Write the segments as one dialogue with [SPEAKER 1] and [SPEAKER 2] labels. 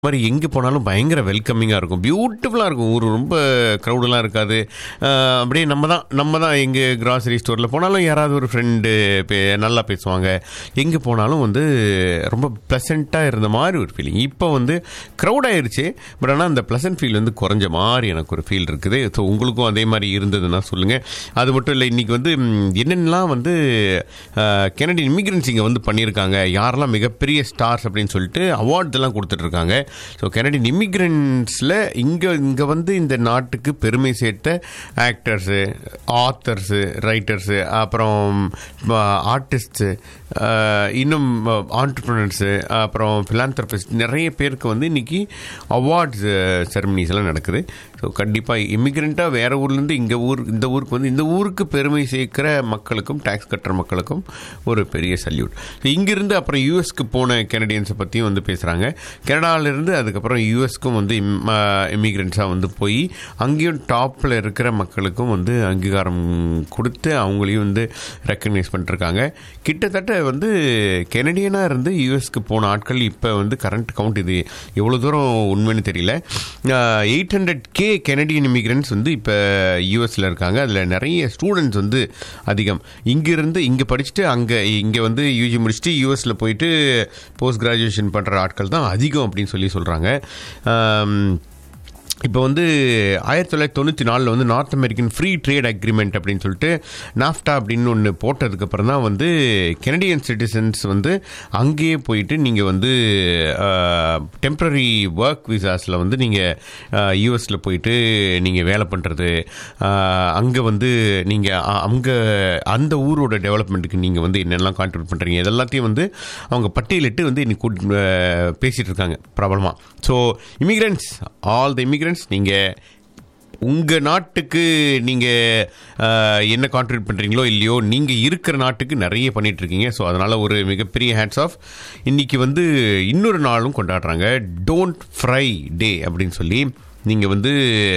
[SPEAKER 1] மாதிரி எங்கே போனாலும் பயங்கர வெல்கமிங்காக இருக்கும் பியூட்டிஃபுல்லாக இருக்கும் ஊர் ரொம்ப க்ரௌடெலாம் இருக்காது ஆஹ் அப்படியே நம்ம தான் நம்ம தான் எங்கள் கிராசரி ஸ்டோரில் போனாலும் யாராவது ஒரு ஃப்ரெண்டு பே நல்லா பேசுவாங்க எங்கே போனாலும் வந்து ரொம்ப ப்ளசண்ட்டாக இருந்த மாதிரி ஒரு ஃபீலிங் இப்போ வந்து க்ரௌட் ஆயிருச்சு பட் ஆனால் அந்த ப்ளசன்ட் ஃபீல் வந்து குறைஞ்ச மாதிரி எனக்கு ஒரு ஃபீல் இருக்குது ஸோ உங்களுக்கும் அதே மாதிரி இருந்ததுன்னா சொல்லுங்கள் அது மட்டும் இல்லை இன்றைக்கி வந்து ம், என்னென்னலாம் வந்து கெனடி இமிகிரன்ஸ் இங்கே வந்து பண்ணியிருக்காங்க யாரெல்லாம் மிகப்பெரிய ஸ்டார்ஸ் அப்படின்னு சொல்லிட்டு அவார்ட்ஸ் எல்லாம் கொடுத்துட்ருக்காங்க ஸோ கெனடியன் இமிகிரண்ட்ஸில் இங்கே இங்கே வந்து இந்த நாட்டுக்கு பெருமை சேர்த்த ஆக்டர்ஸு ஆத்தர்ஸு ரைட்டர்ஸு அப்புறம் ஆர்டிஸ்ட்டு இன்னும் ஆண்டர்ப்ரனர்ஸு அப்புறம் ஃபிலாந்தரபிஸ்ட் நிறைய பேருக்கு வந்து இன்றைக்கி அவார்ட்ஸ் செரமனிஸ் எல்லாம் நடக்குது ஸோ கண்டிப்பாக இமிகிரண்ட்டாக வேறு ஊர்லேருந்து இங்கே ஊர் இந்த ஊருக்கு வந்து இந்த ஊருக்கு பெருமை சேர்க்கிற மக்களுக்கும் டேக்ஸ் கட்டுற மக்களுக்கும் ஒரு பெரிய சல்யூட் இங்கிருந்து அப்புறம் யூஎஸ்க்கு போன கெனடியன்ஸை பற்றியும் வந்து பேசுகிறாங்க கனடாவிலேருந்து அதுக்கப்புறம் யூஎஸ்க்கும் வந்து இமிகிரண்ட்ஸாக வந்து போய் அங்கேயும் டாப்பில் இருக்கிற மக்களுக்கும் வந்து அங்கீகாரம் கொடுத்து அவங்களையும் வந்து ரெக்கக்னைஸ் பண்ணிருக்காங்க கிட்டத்தட்ட வந்து கெனடியனாக இருந்து யூஎஸ்க்கு போன ஆட்கள் இப்போ வந்து கரண்ட் கவுண்ட் இது எவ்வளோ தூரம் உண்மைன்னு தெரியல eight hundred K Canadian immigrants வந்து இப்போ யூஎஸில் இருக்காங்க அதில் நிறைய ஸ்டூடெண்ட்ஸ் வந்து அதிகம் இங்கிருந்து இங்கே படிச்சுட்டு அங்கே இங்கே வந்து யூஜி முடிச்சுட்டு யூஎஸில் போயிட்டு போஸ்ட் கிராஜுவேஷன் பண்ணுற ஆட்கள் தான் அதிகம் அப்படின்னு சொல்லி சொல்கிறாங்க இப்போ வந்து ஆயிரத்தி தொள்ளாயிரத்தி தொண்ணூற்றி நாலில் வந்து North American free trade agreement அப்படின்னு சொல்லிட்டு நாஃப்டா அப்படின்னு ஒன்று போட்டதுக்கப்புறம் தான் வந்து கெனடியன் சிட்டிசன்ஸ் வந்து அங்கேயே போயிட்டு நீங்கள் வந்து டெம்ப்ரரி ஒர்க் விசாஸில் வந்து நீங்கள் யூஎஸில் போயிட்டு நீங்கள் வேலை பண்ணுறது அங்கே வந்து நீங்கள் அங்கே அந்த ஊரோட டெவலப்மெண்ட்டுக்கு நீங்கள் வந்து என்னெல்லாம் கான்ட்ரிபியூட் பண்ணுறீங்க இதெல்லாத்தையும் வந்து அவங்க பட்டியலிட்டு வந்து இன்னைக்கு பேசிகிட்டு இருக்காங்க பிரபலமாக so immigrants all the immigrants நீங்கள் உங்கள் நாட்டுக்கு நீங்கள் என்ன கான்ட்ரிபியூட் பண்ணுறீங்களோ இல்லையோ நீங்கள் இருக்கிற நாட்டுக்கு நிறைய பண்ணிட்டு இருக்கீங்க ஸோ அதனால் ஒரு மிகப்பெரிய ஹேட்ஸ் ஆஃப் இன்றைக்கி வந்து இன்னொரு நாளும் கொண்டாடுறாங்க டோன்ட் ஃப்ரை டே அப்படின்னு சொல்லி நீங்கள் வந்து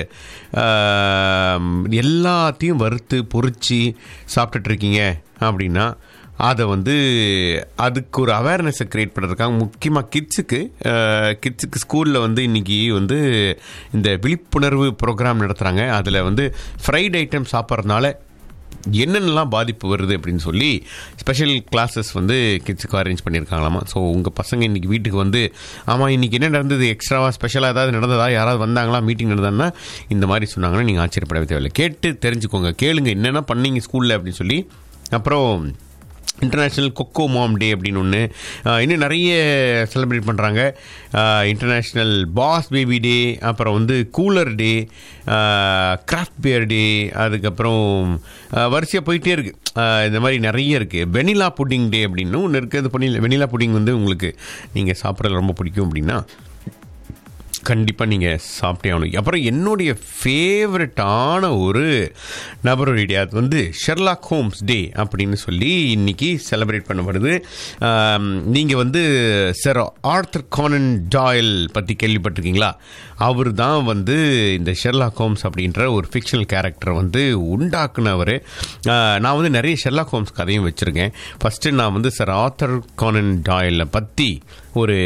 [SPEAKER 1] எல்லாத்தையும் வறுத்து பொறிச்சு சாப்பிட்டுட்ருக்கீங்க அப்படின்னா அதை வந்து அதுக்கு ஒரு அவேர்னஸை க்ரியேட் பண்ணுறதுக்காக முக்கியமாக கிட்ஸுக்கு கிட்ஸுக்கு ஸ்கூலில் வந்து இன்றைக்கி வந்து இந்த விழிப்புணர்வு ப்ரோக்ராம் நடத்துகிறாங்க அதில் வந்து ஃப்ரைட் ஐட்டம் சாப்பிட்றதுனால என்னென்னலாம் பாதிப்பு வருது அப்படின்னு சொல்லி ஸ்பெஷல் கிளாஸஸ் வந்து கிட்ஸுக்கு அரேஞ்ச் பண்ணியிருக்காங்களாமா ஸோ உங்கள் பசங்க இன்றைக்கி வீட்டுக்கு வந்து ஆமாம் இன்றைக்கி என்ன நடந்தது எக்ஸ்ட்ராவாக ஸ்பெஷலாக ஏதாவது நடந்ததா யாராவது வந்தாங்களா மீட்டிங் நடந்தாங்கன்னா இந்த மாதிரி சொன்னாங்கன்னா நீங்கள் ஆச்சரியப்படவே தேவையில்லை கேட்டு தெரிஞ்சுக்கோங்க கேளுங்க என்னென்ன பண்ணீங்க ஸ்கூலில் அப்படின்னு சொல்லி அப்புறம் இன்டர்நேஷ்னல் கொக்கோ மாம் டே அப்படின்னு ஒன்று இன்னும் நிறைய செலிப்ரேட் பண்ணுறாங்க இன்டர்நேஷ்னல் பாஸ் பேபி டே அப்புறம் வந்து cooler day craft beer day அதுக்கப்புறம் வரிசையாக போயிட்டே இருக்குது இந்த மாதிரி நிறைய இருக்குது வெனிலா புட்டிங் டே அப்படின்னு ஒன்று இருக்குது அது பண்ணி வெனிலா புட்டிங் வந்து உங்களுக்கு நீங்கள் சாப்பிட்றது ரொம்ப பிடிக்கும் அப்படின்னா கண்டிப்பாக நீங்கள் சாப்பிட்டே ஆகணும் அப்புறம் என்னுடைய ஃபேவரட்டான ஒரு நபருடைய அது வந்து ஷெர்லாக் ஹோம்ஸ் டே அப்படின்னு சொல்லி இன்றைக்கி செலிப்ரேட் பண்ணப்படுது நீங்கள் வந்து சர் ஆர்த்தர் கானன் டாயில் பற்றி கேள்விப்பட்டிருக்கீங்களா அவர் தான் வந்து இந்த ஷெர்லாக் ஹோம்ஸ் அப்படின்ற ஒரு ஃபிக்ஷனல் கேரக்டரை வந்து உண்டாக்குனவர் நான் வந்து நிறைய ஷெர்லாக் ஹோம்ஸ் கதையும் வச்சுருக்கேன் ஃபஸ்ட்டு நான் வந்து சர் ஆர்த்தர் கானன் டாயிலை பற்றி ஒரு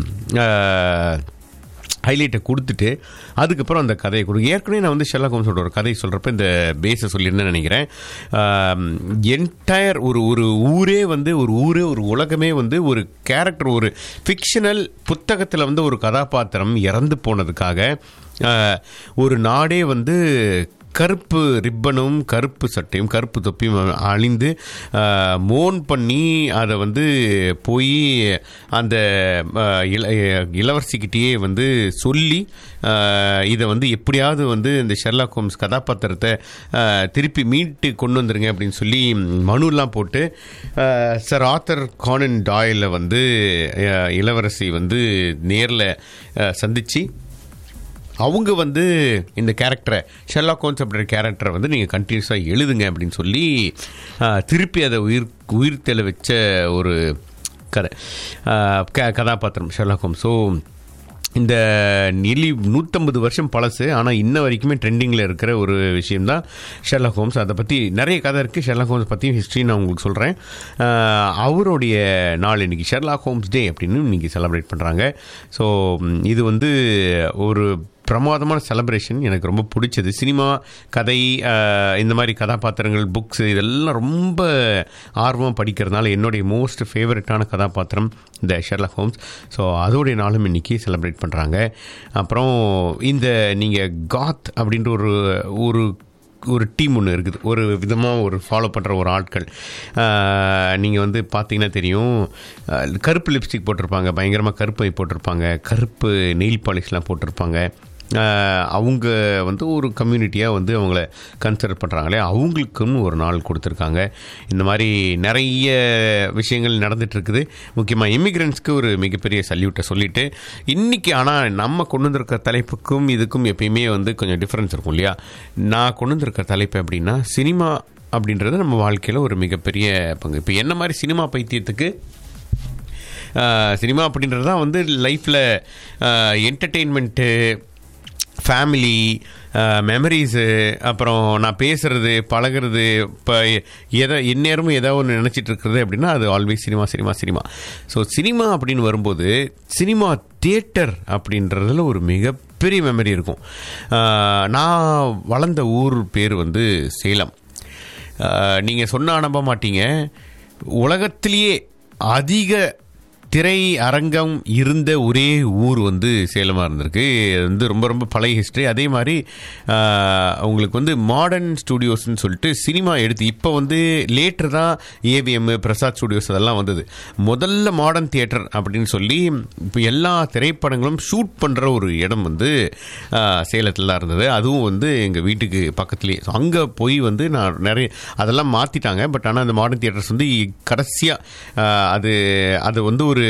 [SPEAKER 1] ஹைலைட்டை கொடுத்துட்டு அதுக்கப்புறம் அந்த கதையை கொடு ஏற்கனவே நான் வந்து ஷெல்லாக் ஹோம்ஸோட ஒரு கதை சொல்கிறப்ப இந்த பேஸை சொல்லியிருந்தேன் நினைக்கிறேன் என்டையர் ஒரு ஒரு ஊரே வந்து ஒரு ஊரே ஒரு உலகமே வந்து ஒரு கேரக்டர் ஒரு ஃபிக்ஷனல் புத்தகத்தில் வந்து ஒரு கதாபாத்திரம் இறந்து போனதுக்காக ஒரு நாடே வந்து கருப்பு ரிப்பனும் கருப்பு சட்டையும் கருப்பு தொப்பியும் அழிந்து மோன் பண்ணி அதை வந்து போய் அந்த இள இளவரசிக்கிட்டேயே வந்து சொல்லி இதை வந்து எப்படியாவது வந்து இந்த ஷெர்லாக் ஹோம்ஸ் கதாபாத்திரத்தை திருப்பி மீட்டு கொண்டு வந்துருங்க அப்படின்னு சொல்லி மனுலாம் போட்டு சர் ஆத்தர் கானன் டாயில் வந்து இளவரசி வந்து நேரில் சந்தித்து அவங்க வந்து இந்த கேரக்டரை ஷெல்லா கோன்ஸ் அப்படின்ற கேரக்டரை வந்து நீங்கள் கண்டினியூஸாக எழுதுங்க அப்படின்னு சொல்லி திருப்பி அதை உயிர் உயிர்த்தெழ வச்ச ஒரு கதை க கதாபாத்திரம் ஷெல்லா ஹோம் ஸோ இந்த நிலி நூற்றம்பது வருஷம் பழசு ஆனால் இன்ன வரைக்குமே ட்ரெண்டிங்கில் இருக்கிற ஒரு விஷயம்தான் ஷெர்லாக் ஹோம்ஸ் அதை பற்றி நிறைய கதை இருக்குது ஷெர்லாக் ஹோம்ஸ் பற்றியும் ஹிஸ்ட்ரி நான் உங்களுக்கு சொல்கிறேன் அவருடைய நாள் இன்னைக்கு ஷெர்லாக் ஹோம்ஸ் டே அப்படின்னு இன்னைக்கு செலிப்ரேட் பண்ணுறாங்க ஸோ இது வந்து ஒரு பிரமாதமான செலப்ரேஷன் எனக்கு ரொம்ப பிடிச்சது சினிமா கதை அஹ், இந்த மாதிரி கதாபாத்திரங்கள் புக்ஸ் இதெல்லாம் ரொம்ப ஆர்வம் படிக்கிறதுனால என்னுடைய மோஸ்ட் ஃபேவரட்டான கதாபாத்திரம் இந்த ஷெர்லாக் ஹோம்ஸ் ஸோ அதோடைய நாளும் இன்னைக்கு செலிப்ரேட் பண்ணுறாங்க அப்புறம் இந்த நீங்கள் காத் அப்படின்ற ஒரு ஒரு ஒரு டீம் ஒன்று இருக்குது ஒரு விதமாக ஒரு ஃபாலோ பண்ணுற ஒரு ஆட்கள் நீங்கள் வந்து பார்த்தீங்கன்னா தெரியும் அஹ், கருப்பு லிப்ஸ்டிக் போட்டிருப்பாங்க பயங்கரமாக கருப்பை போட்டிருப்பாங்க கருப்பு நெயில் பாலிஷ்லாம் போட்டிருப்பாங்க அஹ், அவங்க வந்து ஒரு கம்யூனிட்டியாக வந்து அவங்கள கன்சிடர் பண்ணுறாங்களே அவங்களுக்குன்னு ஒரு நாள் கொடுத்துருக்காங்க இந்த மாதிரி நிறைய விஷயங்கள் நடந்துட்டு இருக்குது முக்கியமாக இமிக்ரெண்ட்ஸ்க்கு ஒரு மிகப்பெரிய சல்யூட்டை சொல்லிட்டு இன்றைக்கி ஆனால் நம்ம கொண்டு வந்திருக்க தலைப்புக்கும் இதுக்கும் எப்பயுமே வந்து கொஞ்சம் டிஃப்ரென்ஸ் இருக்கும் இல்லையா நான் கொண்டு வந்திருக்க தலைப்பு எப்படின்னா சினிமா அப்படின்றது நம்ம வாழ்க்கையில் ஒரு மிகப்பெரிய பங்கு இப்போ என்ன மாதிரி சினிமா பைத்தியத்துக்கு ஆஹ், சினிமா அப்படின்றது தான் வந்து லைஃப்பில் என்டர்டெயின்மெண்ட்டு ஃபேமிலி மெமரிஸு அப்புறம் நான் பேசுறது பழகுறது இப்போ எதை எந்நேரமும் ஏதாவது ஒன்று நினச்சிட்டு இருக்கிறது அப்படின்னா அது always cinema cinema cinema so cinema அப்படின்னு வரும்போது சினிமா தியேட்டர் அப்படின்றதுல ஒரு மிகப்பெரிய மெமரி இருக்கும் ஆஹ், நான் வளர்ந்த ஊர் பேர் வந்து சேலம் நீங்கள் சொன்னா நம்ப மாட்டீங்க உலகத்திலேயே அதிக திரை அரங்கம் இருந்த ஒரே ஊர் வந்து சேலமாக இருந்திருக்கு இது வந்து ரொம்ப ரொம்ப பழைய ஹிஸ்ட்ரி அதே மாதிரி ஆஹ், உங்களுக்கு வந்து மாடர்ன் ஸ்டுடியோஸ்னு சொல்லிட்டு சினிமா எடுத்து இப்போ வந்து லேட்டர் தான் ஏவிஎம் பிரசாத் ஸ்டுடியோஸ் அதெல்லாம் வந்தது முதல்ல மாடர்ன் தியேட்டர் அப்படின்னு சொல்லி இப்போ எல்லா திரைப்படங்களும் ஷூட் பண்ணுற ஒரு இடம் வந்து சேலத்தில் தான் இருந்தது அதுவும் வந்து எங்கள் வீட்டுக்கு பக்கத்துலேயே ஸோ அங்கே போய் வந்து நான் நிறைய அதெல்லாம் மாற்றிட்டாங்க பட் ஆனால் அந்த மாடர்ன் தியேட்டர்ஸ் வந்து கடைசியாக அது அது வந்து ஒரு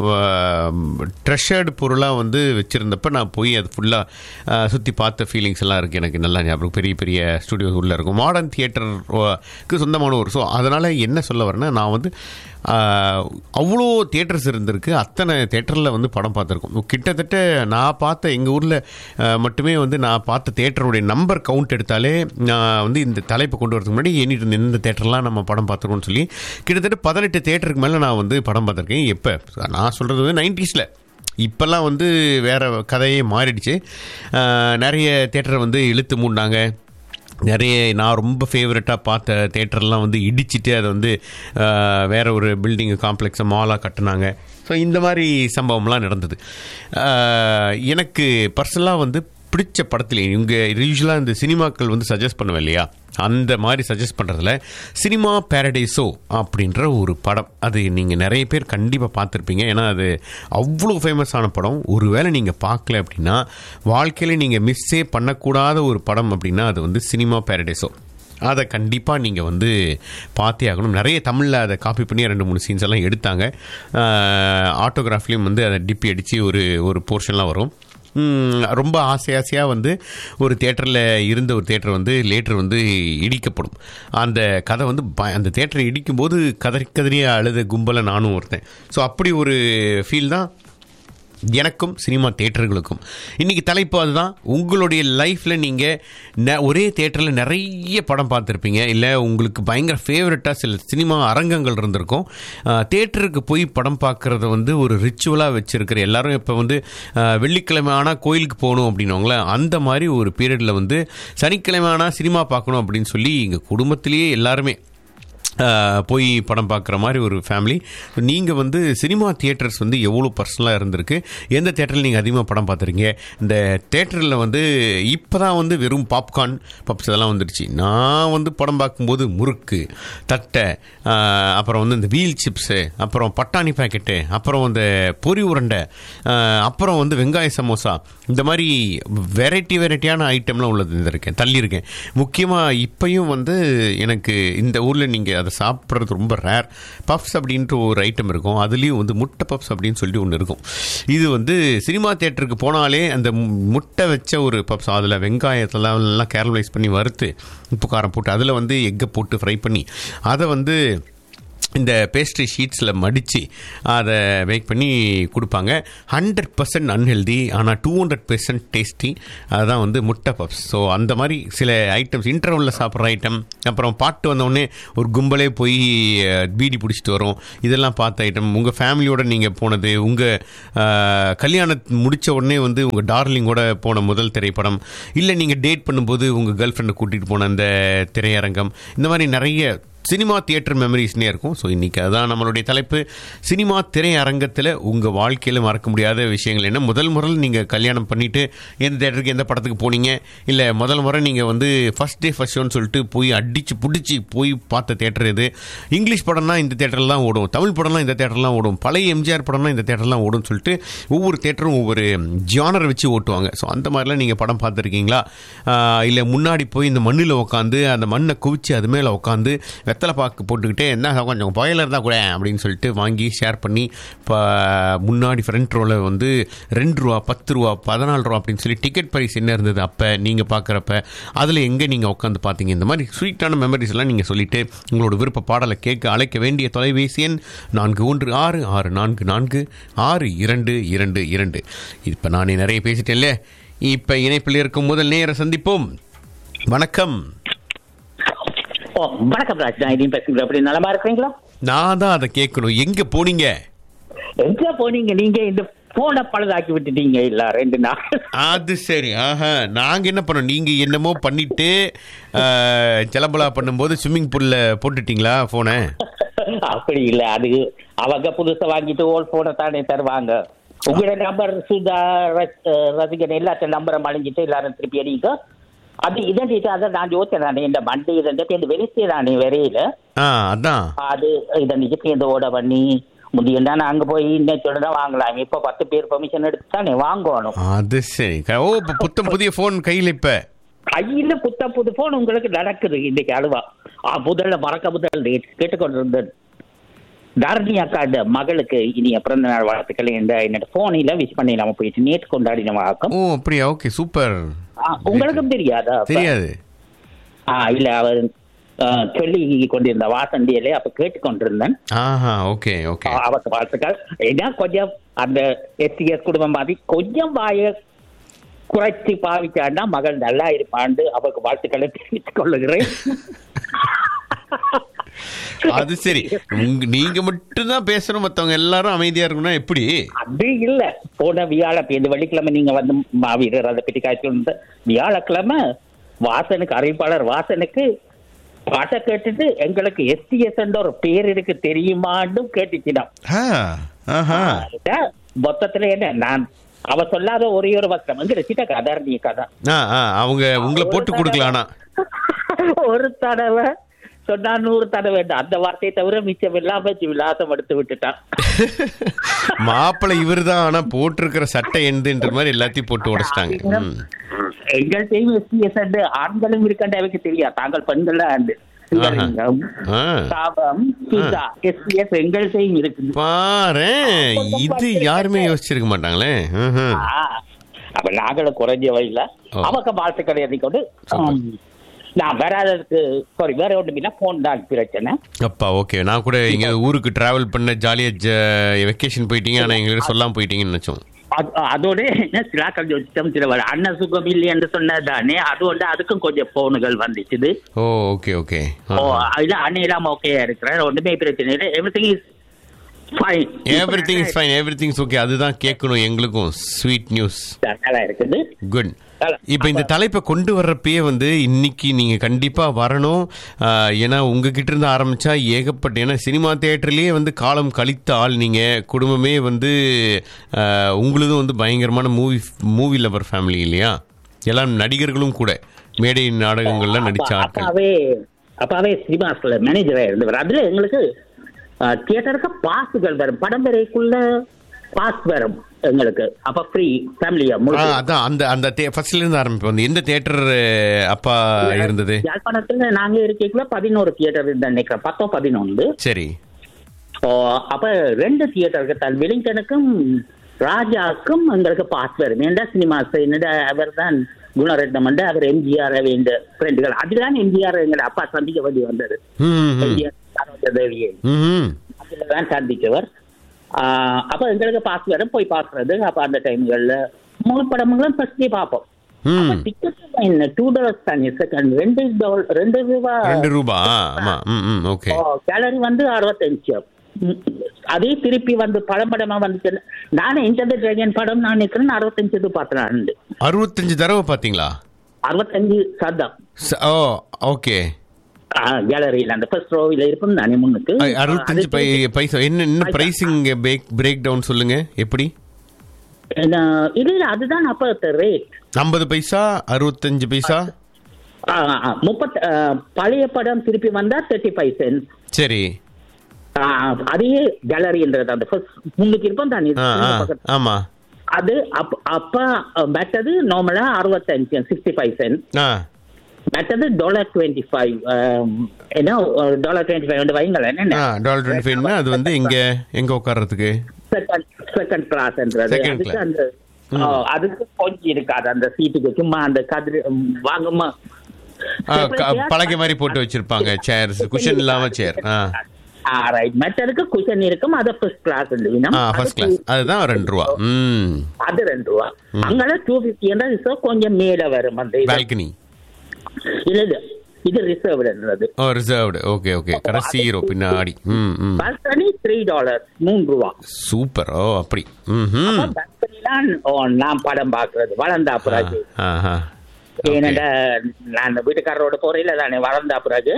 [SPEAKER 1] ட்ரெஷர்டு பொருளாக வந்து வச்சுருந்தப்ப நான் போய் அது ஃபுல்லாக சுற்றி பார்த்த ஃபீலிங்ஸ் எல்லாம் இருக்குது எனக்கு நல்லா ஞாபகம் பெரிய பெரிய ஸ்டுடியோஸ் உள்ளே இருக்கும் மாடர்ன் தியேட்டருக்கு சொந்தமான ஒரு ஸோ அதனால் என்ன சொல்ல வரேன்னா நான் வந்து ஆஹ், அவ்வளோ தியேட்டர்ஸ் இருந்திருக்கு அத்தனை தியேட்டரில் வந்து படம் பார்த்துருக்கோம் கிட்டத்தட்ட நான் பார்த்த எங்கள் ஊரில் மட்டுமே வந்து நான் பார்த்த தியேட்டருடைய நம்பர் கவுண்ட் எடுத்தாலே நான் வந்து இந்த தலைப்பை கொண்டு வரதுக்கு முன்னாடி எண்ணிட்டு இருந்தேன் இந்த தேட்டர்லாம் நம்ம படம் பார்த்துருக்கோம்னு சொல்லி கிட்டத்தட்ட பதினெட்டு தேட்டருக்கு மேலே நான் வந்து படம் பார்த்துருக்கேன் எப்போ நான் சொல்கிறது வந்து நைன்டிஸில் இப்போல்லாம் வந்து வேற கதையே மாறிடுச்சு ஆஹ், நிறைய தேட்டரை வந்து இழுத்து மூடினாங்க நிறைய நான் ரொம்ப ஃபேவரட்டாக பார்த்த தேட்டர்லாம் வந்து இடிச்சிட்டு அதை வந்து ஆஹ், வேற ஒரு பில்டிங் காம்ப்ளெக்ஸை மாலாக கட்டுனாங்க ஸோ இந்த மாதிரி சம்பவம்லாம் நடந்தது ஆஹ், எனக்கு பர்சனலாக வந்து பிடிச்ச படத்தில் இவங்க யூஸ்வலாக இந்த சினிமாக்கள் வந்து சஜஸ்ட் பண்ணுவேன் இல்லையா அந்த மாதிரி சஜஸ்ட் பண்ணுறதுல சினிமா பேரடைஸோ அப்படின்ற ஒரு படம் அது நீங்கள் நிறைய பேர் கண்டிப்பாக பார்த்துருப்பீங்க ஏன்னா அது அவ்வளோ ஃபேமஸான படம் ஒருவேளை நீங்கள் பார்க்கல அப்படின்னா வாழ்க்கையில் நீங்கள் மிஸ்ஸே பண்ணக்கூடாத ஒரு படம் அப்படின்னா அது வந்து சினிமா பேரடைஸோ அதை கண்டிப்பாக நீங்கள் வந்து பார்த்தே ஆகணும் நிறைய தமிழில் அதை காப்பி பண்ணி ரெண்டு மூணு சீன்ஸ் எல்லாம் எடுத்தாங்க ஆட்டோகிராஃப்லேயும் வந்து அதை டிப்பி அடித்து ஒரு ஒரு போர்ஷன்லாம் வரும் ம், ரொம்ப ஆசை ஆசையாக வந்து ஒரு தேட்டரில் இருந்த ஒரு தேட்டர் வந்து லேட்டர் வந்து இடிக்கப்படும் அந்த கதை வந்து ப அந்த தேட்டரை இடிக்கும்போது கதறி கதறிய அழுத கும்பலை நானும் ஒருத்தன் ஸோ அப்படி ஒரு ஃபீல் தான் எனக்கும் சினிமா தேட்டர்களுக்கும் இன்றைக்கி தலைப்பு அதுதான் உங்களுடைய லைஃப்பில் நீங்கள் ஒரே தேட்டரில் நிறைய படம் பார்த்துருப்பீங்க இல்லை உங்களுக்கு பயங்கர ஃபேவரட்டாக சில சினிமா அரங்கங்கள் இருந்திருக்கும் தேட்டருக்கு போய் படம் பார்க்குறத வந்து ஒரு ரிச்சுவலாக வச்சுருக்கிற எல்லாரும் இப்போ வந்து அஹ், வெள்ளிக்கிழமை ஆனால் கோயிலுக்கு போகணும் அப்படின்னவங்களே அந்த மாதிரி ஒரு பீரியடில் வந்து சனிக்கிழமை ஆனால் சினிமா பார்க்கணும் அப்படின்னு சொல்லி எங்கள் குடும்பத்திலேயே எல்லாருமே ஆஹ் போய் படம் பார்க்குற மாதிரி ஒரு ஃபேமிலி நீங்கள் வந்து சினிமா தியேட்டர்ஸ் வந்து எவ்வளோ பர்சனலாக இருந்திருக்கு எந்த தேட்டரில் நீங்கள் அதிகமாக படம் பார்த்துருக்கீங்க இந்த தேட்டரில் வந்து இப்போ தான் வந்து வெறும் பாப்கார்ன் பப்ஸ் இதெல்லாம் வந்துடுச்சு நான் வந்து படம் பார்க்கும்போது முறுக்கு தட்டை ஆஹ் அப்புறம் வந்து இந்த வீல் சிப்ஸு அப்புறம் பட்டாணி பாக்கெட்டு அப்புறம் இந்த பொரி உருண்டை ஆஹ் அப்புறம் வந்து வெங்காய சமோசா இந்த மாதிரி வெரைட்டி வெரைட்டியான ஐட்டம்லாம் உள்ளது இருந்திருக்கேன் தள்ளியிருக்கேன் முக்கியமாக இப்பயும் வந்து எனக்கு இந்த ஊரில் நீங்கள் அதை சாப்பிட்றது ரொம்ப ரேர் பப்ஸ் அப்படின்ட்டு ஒரு ஐட்டம் இருக்கும் அதுலேயும் வந்து முட்டை பப்ஸ் அப்படின்னு சொல்லி ஒன்று இருக்கும் இது வந்து சினிமா தேட்டருக்கு போனாலே அந்த மு- முட்டை வச்ச ஒரு பப்ஸ் அதில் வெங்காயத்தெல்லாம் எல்லாம் கேரலைஸ் பண்ணி வறுத்து உப்பு காரம் போட்டு அதில் வந்து எக்கை போட்டு ஃப்ரை பண்ணி அதை வந்து இந்த பேஸ்ட்ரி ஷீட்ஸில் மடித்து அதை மேக் பண்ணி கொடுப்பாங்க ஹண்ட்ரட் பர்சன்ட் அன்ஹெல்தி ஆனால் டூ ஹண்ட்ரட் பர்சன்ட் டேஸ்டி அதுதான் வந்து முட்டை பப்ஸ் ஸோ அந்த மாதிரி சில ஐட்டம்ஸ் இன்டர்வலில் சாப்பிட்ற ஐட்டம் அப்புறம் பாட்டு வந்தோடனே ஒரு கும்பலே போய் அஹ், பீடி பிடிச்சிட்டு வரும் இதெல்லாம் பார்த்த ஐட்டம் உங்கள் ஃபேமிலியோட நீங்கள் போனது உங்கள் கல்யாணம் முடித்த உடனே வந்து உங்கள் டார்லிங்கோட போன முதல் திரைப்படம் இல்லை நீங்கள் டேட் பண்ணும்போது உங்கள் கேர்ள் ஃப்ரெண்டை கூட்டிகிட்டு போன அந்த திரையரங்கம் இந்த மாதிரி நிறைய சினிமா தியேட்டர் மெமரிஸ்னே இருக்கும் ஸோ இன்றைக்கி அதுதான் நம்மளுடைய தலைப்பு சினிமா திரையரங்கத்தில் உங்கள் வாழ்க்கையில் மறக்க முடியாத விஷயங்கள் என்ன முதல் முறையில் நீங்கள் கல்யாணம் பண்ணிவிட்டு எந்த தேட்டருக்கு எந்த படத்துக்கு போனீங்க இல்லை முதல் முறை நீங்கள் வந்து ஃபஸ்ட் டே ஃபஸ்ட் ஷோன்னு சொல்லிட்டு போய் அடித்து பிடிச்சி போய் பார்த்த தேட்டர் இது இங்கிலீஷ் படம்னா இந்த தேட்டரில் தான் ஓடும் தமிழ் படம்லாம் இந்த தேட்டரில் தான் ஓடும் பழைய எம்ஜிஆர் படம்னா இந்த தேட்டரில் தான் ஓடும்னு சொல்லிட்டு ஒவ்வொரு தேட்டரும் ஒவ்வொரு ஜானர் வச்சு ஓட்டுவாங்க ஸோ அந்த மாதிரிலாம் நீங்கள் படம் பார்த்துருக்கீங்களா இல்லை முன்னாடி போய் இந்த மண்ணில் உட்காந்து அந்த மண்ணை குவிச்சு அது மேலே உட்காந்து வெத்தலை பாக்கு போட்டுக்கிட்டே என்ன கொஞ்சம் பாயிலர் தான் கூட அப்படின்னு சொல்லிட்டு வாங்கி ஷேர் பண்ணி இப்போ முன்னாடி ஃப்ரண்ட் ரோவில் வந்து ரெண்டு ரூபா பத்து ரூபா பதினாலு ரூபா அப்படின்னு சொல்லி டிக்கெட் ப்ரைஸ் என்ன இருந்தது அப்போ நீங்கள் பார்க்குறப்ப அதில் எங்கே நீங்கள் உட்காந்து பார்த்தீங்க இந்த மாதிரி ஸ்வீட்டான மெமரிஸ் எல்லாம் நீங்கள் சொல்லிட்டு உங்களோட விருப்ப பாடலை கேட்க அழைக்க வேண்டிய தொலைபேசி எண் நான்கு ஒன்று ஆறு ஆறு நான்கு நான்கு ஆறு இரண்டு இரண்டு இரண்டு இப்போ நானே நிறைய பேசிட்டேன்ல இப்போ இணைப்பில் இருக்கும் முதல் நேர சந்திப்போம் வணக்கம்
[SPEAKER 2] ஓ வணக்கம் ராஜ் நான் இதையும் பேசுகிறேன் அப்படி நலமா இருக்கிறீங்களா
[SPEAKER 1] நான் தான் அதை கேட்கணும் எங்கே போனீங்க
[SPEAKER 2] எங்க போனீங்க நீங்க இந்த போனை பழுதாக்கி விட்டுட்டீங்க இல்ல ரெண்டு நாள்
[SPEAKER 1] அது சரி ஆஹா நாங்க என்ன பண்ணோம் நீங்க என்னமோ பண்ணிட்டு அஹ், ஜலபலா பண்ணும்போது ஸ்விம்மிங் பூல்ல போட்டுட்டீங்களா போனை
[SPEAKER 2] அப்படி இல்ல அது அவங்க புதுசா வாங்கிட்டு ஓல் போனை தானே தருவாங்க உங்களோட நம்பர் சுதா ரஸ்- அஹ், ரசிகன் எல்லாத்த நம்பரை மழிஞ்சிட்டு எல்லாரும் திருப்பி அடிக்க அது இதண்டிட்டு அதை நான் யோசிச்சேன் நானே இந்த மண்டே இதண்டிட்டு இந்த வெளிச்சே நானே வரையில
[SPEAKER 1] ஆ அதான்
[SPEAKER 2] அது இதண்டிட்டு சேர்ந்து ஓட பண்ணி முந்தியண்டா நான் அங்க போய் இன்னைக்கு தான் வாங்கலாம் இப்ப பத்து பேர் பெர்மிஷன் எடுத்து தானே வாங்கணும்
[SPEAKER 1] அது சரி க- ஓ இப்போ புத்தம் புதிய ஃபோன் கையில் இப்ப
[SPEAKER 2] கையில புத்த புது போன் உங்களுக்கு நடக்குது இன்னைக்கு அழுவா ஆ முதல்ல மறக்க முதல் கேட்டுக்கொண்டிருந்தது தாரணி அக்காட மகளுக்கு இனிய பிறந்த நாள் வாழ்த்துக்கள் இந்த என்னோட போனில விஷ் பண்ணி நம்ம போயிட்டு நேற்று கொண்டாடின வாக்கம்
[SPEAKER 1] ஓ அப்படியா ஓகே சூப்பர்
[SPEAKER 2] ஆ, உங்களுக்கும் தெரியாதா அப்ப?
[SPEAKER 1] தெரியாது
[SPEAKER 2] ஆ இல்ல அவர் ஆ, சொல்லி கொண்டிருந்த வாசண்டியிலே அப்ப கேட்டுக்கொண்டிருந்தேன்
[SPEAKER 1] ஆஹா ஓகே ஓகே
[SPEAKER 2] ஆ, அவருக்கு வாழ்த்துக்கள் ஏன்னா கொஞ்சம் அந்த எஸ்டிஎஸ் குடும்பம் மாதிரி கொஞ்சம் வாய குறைச்சி பாவிச்சாண்டா மகள் நல்லா இருப்பாண்டு அவருக்கு வாழ்த்துக்களை தெரிவித்துக் கொள்ளுகிறேன்
[SPEAKER 1] அது சரி உங்க நீங்க மட்டும் தான் பேசணும் மத்தவங்க எல்லாரும் அமைதியா இருக்கணும்னா எப்படி
[SPEAKER 2] அது இல்ல போன வியாழப்ப இந்த வெள்ளிக்கிழமை நீங்க வந்து மாவீரர் அதை பற்றி காய்ச்சி வியாழக்கிழமை வாசனுக்கு அறிவிப்பாளர் வாசனுக்கு பாட்டை கேட்டுட்டு எங்களுக்கு எஸ்டிஎஸ் என்ற ஒரு பேர் இருக்கு தெரியுமான்னு கேட்டுச்சுதான்
[SPEAKER 1] ஆ, ஆஹா
[SPEAKER 2] அதான் மொத்தத்துல என்ன நான் அவ சொல்லாத ஒரே ஒரு வசனம் வந்து ரசிட்ட கதை நீ கதை
[SPEAKER 1] ஆ ஆ அவங்க உங்களை போட்டு கொடுக்கல ஆனா
[SPEAKER 2] ஒரு தடவை சொன்னா நூறு தடவை அந்த வார்த்தையை தவிர மிச்சம் இல்லாம வச்சு விலாசம் எடுத்து விட்டுட்டான்
[SPEAKER 1] மாப்பிள்ளை இவர்தான் ஆனா போட்டிருக்கிற சட்டை எந்துன்ற மாதிரி எல்லாத்தையும் போட்டு உடைச்சிட்டாங்க ம்.
[SPEAKER 2] எங்கள் டீம் எஸ்பிஎஸ் ஆண்களும் இருக்கண்ட அவைக்கு தெரியாது தாங்கள் பெண்கள் ஆண்டு
[SPEAKER 1] ஆஹா. ஆ.
[SPEAKER 2] சாபம் சுதா எஸ்பிஎஸ் எங்கள் டீம் இருக்குது
[SPEAKER 1] பாரேன் இது யாருமே யோசிச்சிருக்க மாட்டாங்களே ம்ஹும்.
[SPEAKER 2] ஆ, அப்ப நாங்களும் குறைஞ்ச வழியில
[SPEAKER 1] ஓ.
[SPEAKER 2] அவங்க வாழ்த்துக்களை எண்ணிக்கொண்டு
[SPEAKER 1] சூப்பர்.
[SPEAKER 2] ஆம், நான் வராததுக்கு சாரி வேற ஒன்றும் இல்லை போன் தான் பிரச்சனை
[SPEAKER 1] அப்பா ஓகே நான் கூட இங்க ஊருக்கு டிராவல் பண்ண ஜாலியா வெக்கேஷன் போயிட்டீங்க ஆனா எங்களுக்கு சொல்லாம போயிட்டீங்கன்னு நினைச்சோம்
[SPEAKER 2] அது- அதோட என்ன சிலாக்கள் யோசிச்சோம் சில வர அண்ணன் சுகம் இல்லை என்று சொன்னதானே அது வந்து அதுக்கும் கொஞ்சம் போனுகள் வந்துச்சுது
[SPEAKER 1] ஓ ஓகே ஓகே
[SPEAKER 2] ஓ இல்ல அண்ணன் இல்லாம ஓகே இருக்கிறேன் ஒன்றுமே பிரச்சனை இல்லை everything is fine
[SPEAKER 1] everything is fine everything's okay அதுதான் கேட்கணும் எங்களுக்கும் ஸ்வீட் நியூஸ்
[SPEAKER 2] நல்லா இருக்குது
[SPEAKER 1] குட் இப்போ இந்த தலைப்பை கொண்டு வர்றப்பயே வந்து இன்னைக்கு நீங்க கண்டிப்பா வரணும் ஆஹ், ஏன்னா உங்ககிட்ட இருந்து ஆரம்பிச்சா ஏகப்பட்ட ஏன்னா சினிமா தியேட்டர்லயே வந்து காலம் கழித்த ஆள் நீங்க குடும்பமே வந்து ஆஹ், உங்களுதும் வந்து பயங்கரமான மூவி மூவி லவர் ஃபேமிலி இல்லையா எல்லாம் நடிகர்களும் கூட மேடை நாடகங்கள்ல நடிச்ச
[SPEAKER 2] அப்பா-
[SPEAKER 1] ஆட்கள்
[SPEAKER 2] அப்பாவே அப்பாவே சினிமாஸ்ல மேனேஜரா இருந்தவர் அதுல எங்களுக்கு தியேட்டருக்கு பாஸுகள் வரும் படம் வரைக்குள்ள பாஸ் வரும் எங்களுக்கு அப்ப ஃப்ரீ ஃபேமிலியா
[SPEAKER 1] ஆ,
[SPEAKER 2] முழுக்க
[SPEAKER 1] அதான் அந்த அந்த ஃபர்ஸ்ட்ல இருந்து ஆரம்பிப்போம் வந்து எந்த தியேட்டர் அப்பா இருந்தது
[SPEAKER 2] யாழ்ப்பாணத்துல நாங்க இருக்கக்குள்ள பதினோரு தியேட்டர் இருந்தா நினைக்கிறேன் பத்தோ பதினொன்று
[SPEAKER 1] சரி
[SPEAKER 2] ஓ, அப்ப ரெண்டு தியேட்டருக்கு தான் வெலிங்டனுக்கும் ராஜாக்கும் எங்களுக்கு பாஸ் வரும் ஏன்டா சினிமாஸ் என்னடா அவர் தான் குணரத்னம் வந்து அவர் எம்ஜிஆர் வேண்ட ஃப்ரெண்டுகள் அதுதான் எம்ஜிஆர் எங்களோட அப்பா சந்திக்க வேண்டி வந்தது
[SPEAKER 1] ம் ம்.
[SPEAKER 2] எம்ஜிஆர் சரோஜா தேவியை
[SPEAKER 1] ம்
[SPEAKER 2] அதுல தான் சந்திச்சவர் ஆஹ் அப்ப எங்களுக்கு பாஸ் வர போய் பாக்குறது அப்ப அந்த டைம்கள்ல மூணு படங்களும் ஃபர்ஸ்டே பார்ப்போம்
[SPEAKER 1] ம்
[SPEAKER 2] டிக்கெட் என்ன டூ டாலர்ஸ் தானே செகண்ட் ரெண்டு டாலர் ரெண்டு ரூபா
[SPEAKER 1] ரெண்டு ரூபா ஆமா ம் ம் ஓகே
[SPEAKER 2] கேலரி வந்து அறுபத்தஞ்சு ம், அதே திருப்பி வந்து படம் படமா வந்துச்சு நானே இந்த டிராகன் படம் நான் நிக்கிறேன் அறுபத்தஞ்சு இது பார்த்தேன்
[SPEAKER 1] அறுபத்தஞ்சு தடவை பார்த்தீங்களா
[SPEAKER 2] அறுபத்தஞ்சு சதம்
[SPEAKER 1] ச- ஓ ஓகே
[SPEAKER 2] கேலரியில அந்த ஃபர்ஸ்ட் ரோவில இருக்கும் தானே முன்னுக்கு
[SPEAKER 1] அ- அறுபத்தஞ்சு பை பைசா என்ன என்ன பிரைசிங் பிரேக் பிரேக் டவுன் சொல்லுங்க எப்படி
[SPEAKER 2] என்ன, இல்ல இல்ல அதுதான் அப்ப ரேட்
[SPEAKER 1] ஐம்பது பைசா அறுபத்தஞ்சு பைசா
[SPEAKER 2] முப்பத் ஆ, பழைய படம் திருப்பி வந்தா தேர்ட்டி ஃபைவ் சென்ட்
[SPEAKER 1] சரி
[SPEAKER 2] அதே கேலரின்றது அந்த ஃபர்ஸ்ட் முன்னுக்கு இருப்போம் தானே
[SPEAKER 1] ஆ ஆ
[SPEAKER 2] பக்கத்து.
[SPEAKER 1] ஆமா
[SPEAKER 2] அது அப்ப அப்ப மற்றது நார்மலா அறுபத்தஞ்சு சிக்ஸ்டி ஃபைவ் சென்ட்
[SPEAKER 1] ஆ
[SPEAKER 2] மற்றது டாலர் டுவெண்ட்டி ஃபைவ் என்ன டாலர் டுவெண்ட்டி ஃபைவ் வந்து வைங்களேன் என்ன
[SPEAKER 1] ஆ டாலர் டுவெண்ட்டி ஃபைவ்னா அது வந்து எங்க எங்க உட்கார்றதுக்கு
[SPEAKER 2] செகண்ட் செகண்ட் கிளாஸ்ன்றது
[SPEAKER 1] Second
[SPEAKER 2] அதுக்கு
[SPEAKER 1] class.
[SPEAKER 2] அந்த ஆ, அதுக்கு கொஞ்சம் இருக்காது அந்த சீட்டுக்கு சும்மா அந்த கதிர் வாங்குமா
[SPEAKER 1] ஆ, க- பலகை மாதிரி போட்டு வச்சிருப்பாங்க சேர்ஸ் குஷன் இல்லாம சேர் ஆ
[SPEAKER 2] ரைட் மற்றதுக்கு குஷன் இருக்கும் அது ஃபர்ஸ்ட் கிளாஸ்
[SPEAKER 1] ஆ ஃபர்ஸ்ட் கிளாஸ் அதுதான் ரெண்டு ரூபா ம்
[SPEAKER 2] அது ரெண்டு ரூபா அங்கெல்லாம் டூ ஃபிஃப்டி என்றால் கொஞ்சம் மேல வரும் அந்த இது.
[SPEAKER 1] பால்கனி
[SPEAKER 2] இல்ல இல்ல இது ரிசர்வ்டுன்றது
[SPEAKER 1] ஓ ரிசர்வ்டு ஓகே ஓகே கடைசி ஹீரோ பின்னாடி ம் ம்
[SPEAKER 2] பால்கனி த்ரீ டாலர் மூணு ரூபா
[SPEAKER 1] சூப்பர் ஓ அப்படி ம் ம்
[SPEAKER 2] பால்கனி தான் ஓ, நான் படம் பாக்குறது வளர்ந்தா பிறகு
[SPEAKER 1] ஆஹா
[SPEAKER 2] ஏனடா நான் வீட்டுக்காரரோட போறையில தானே வளர்ந்தா பிறகு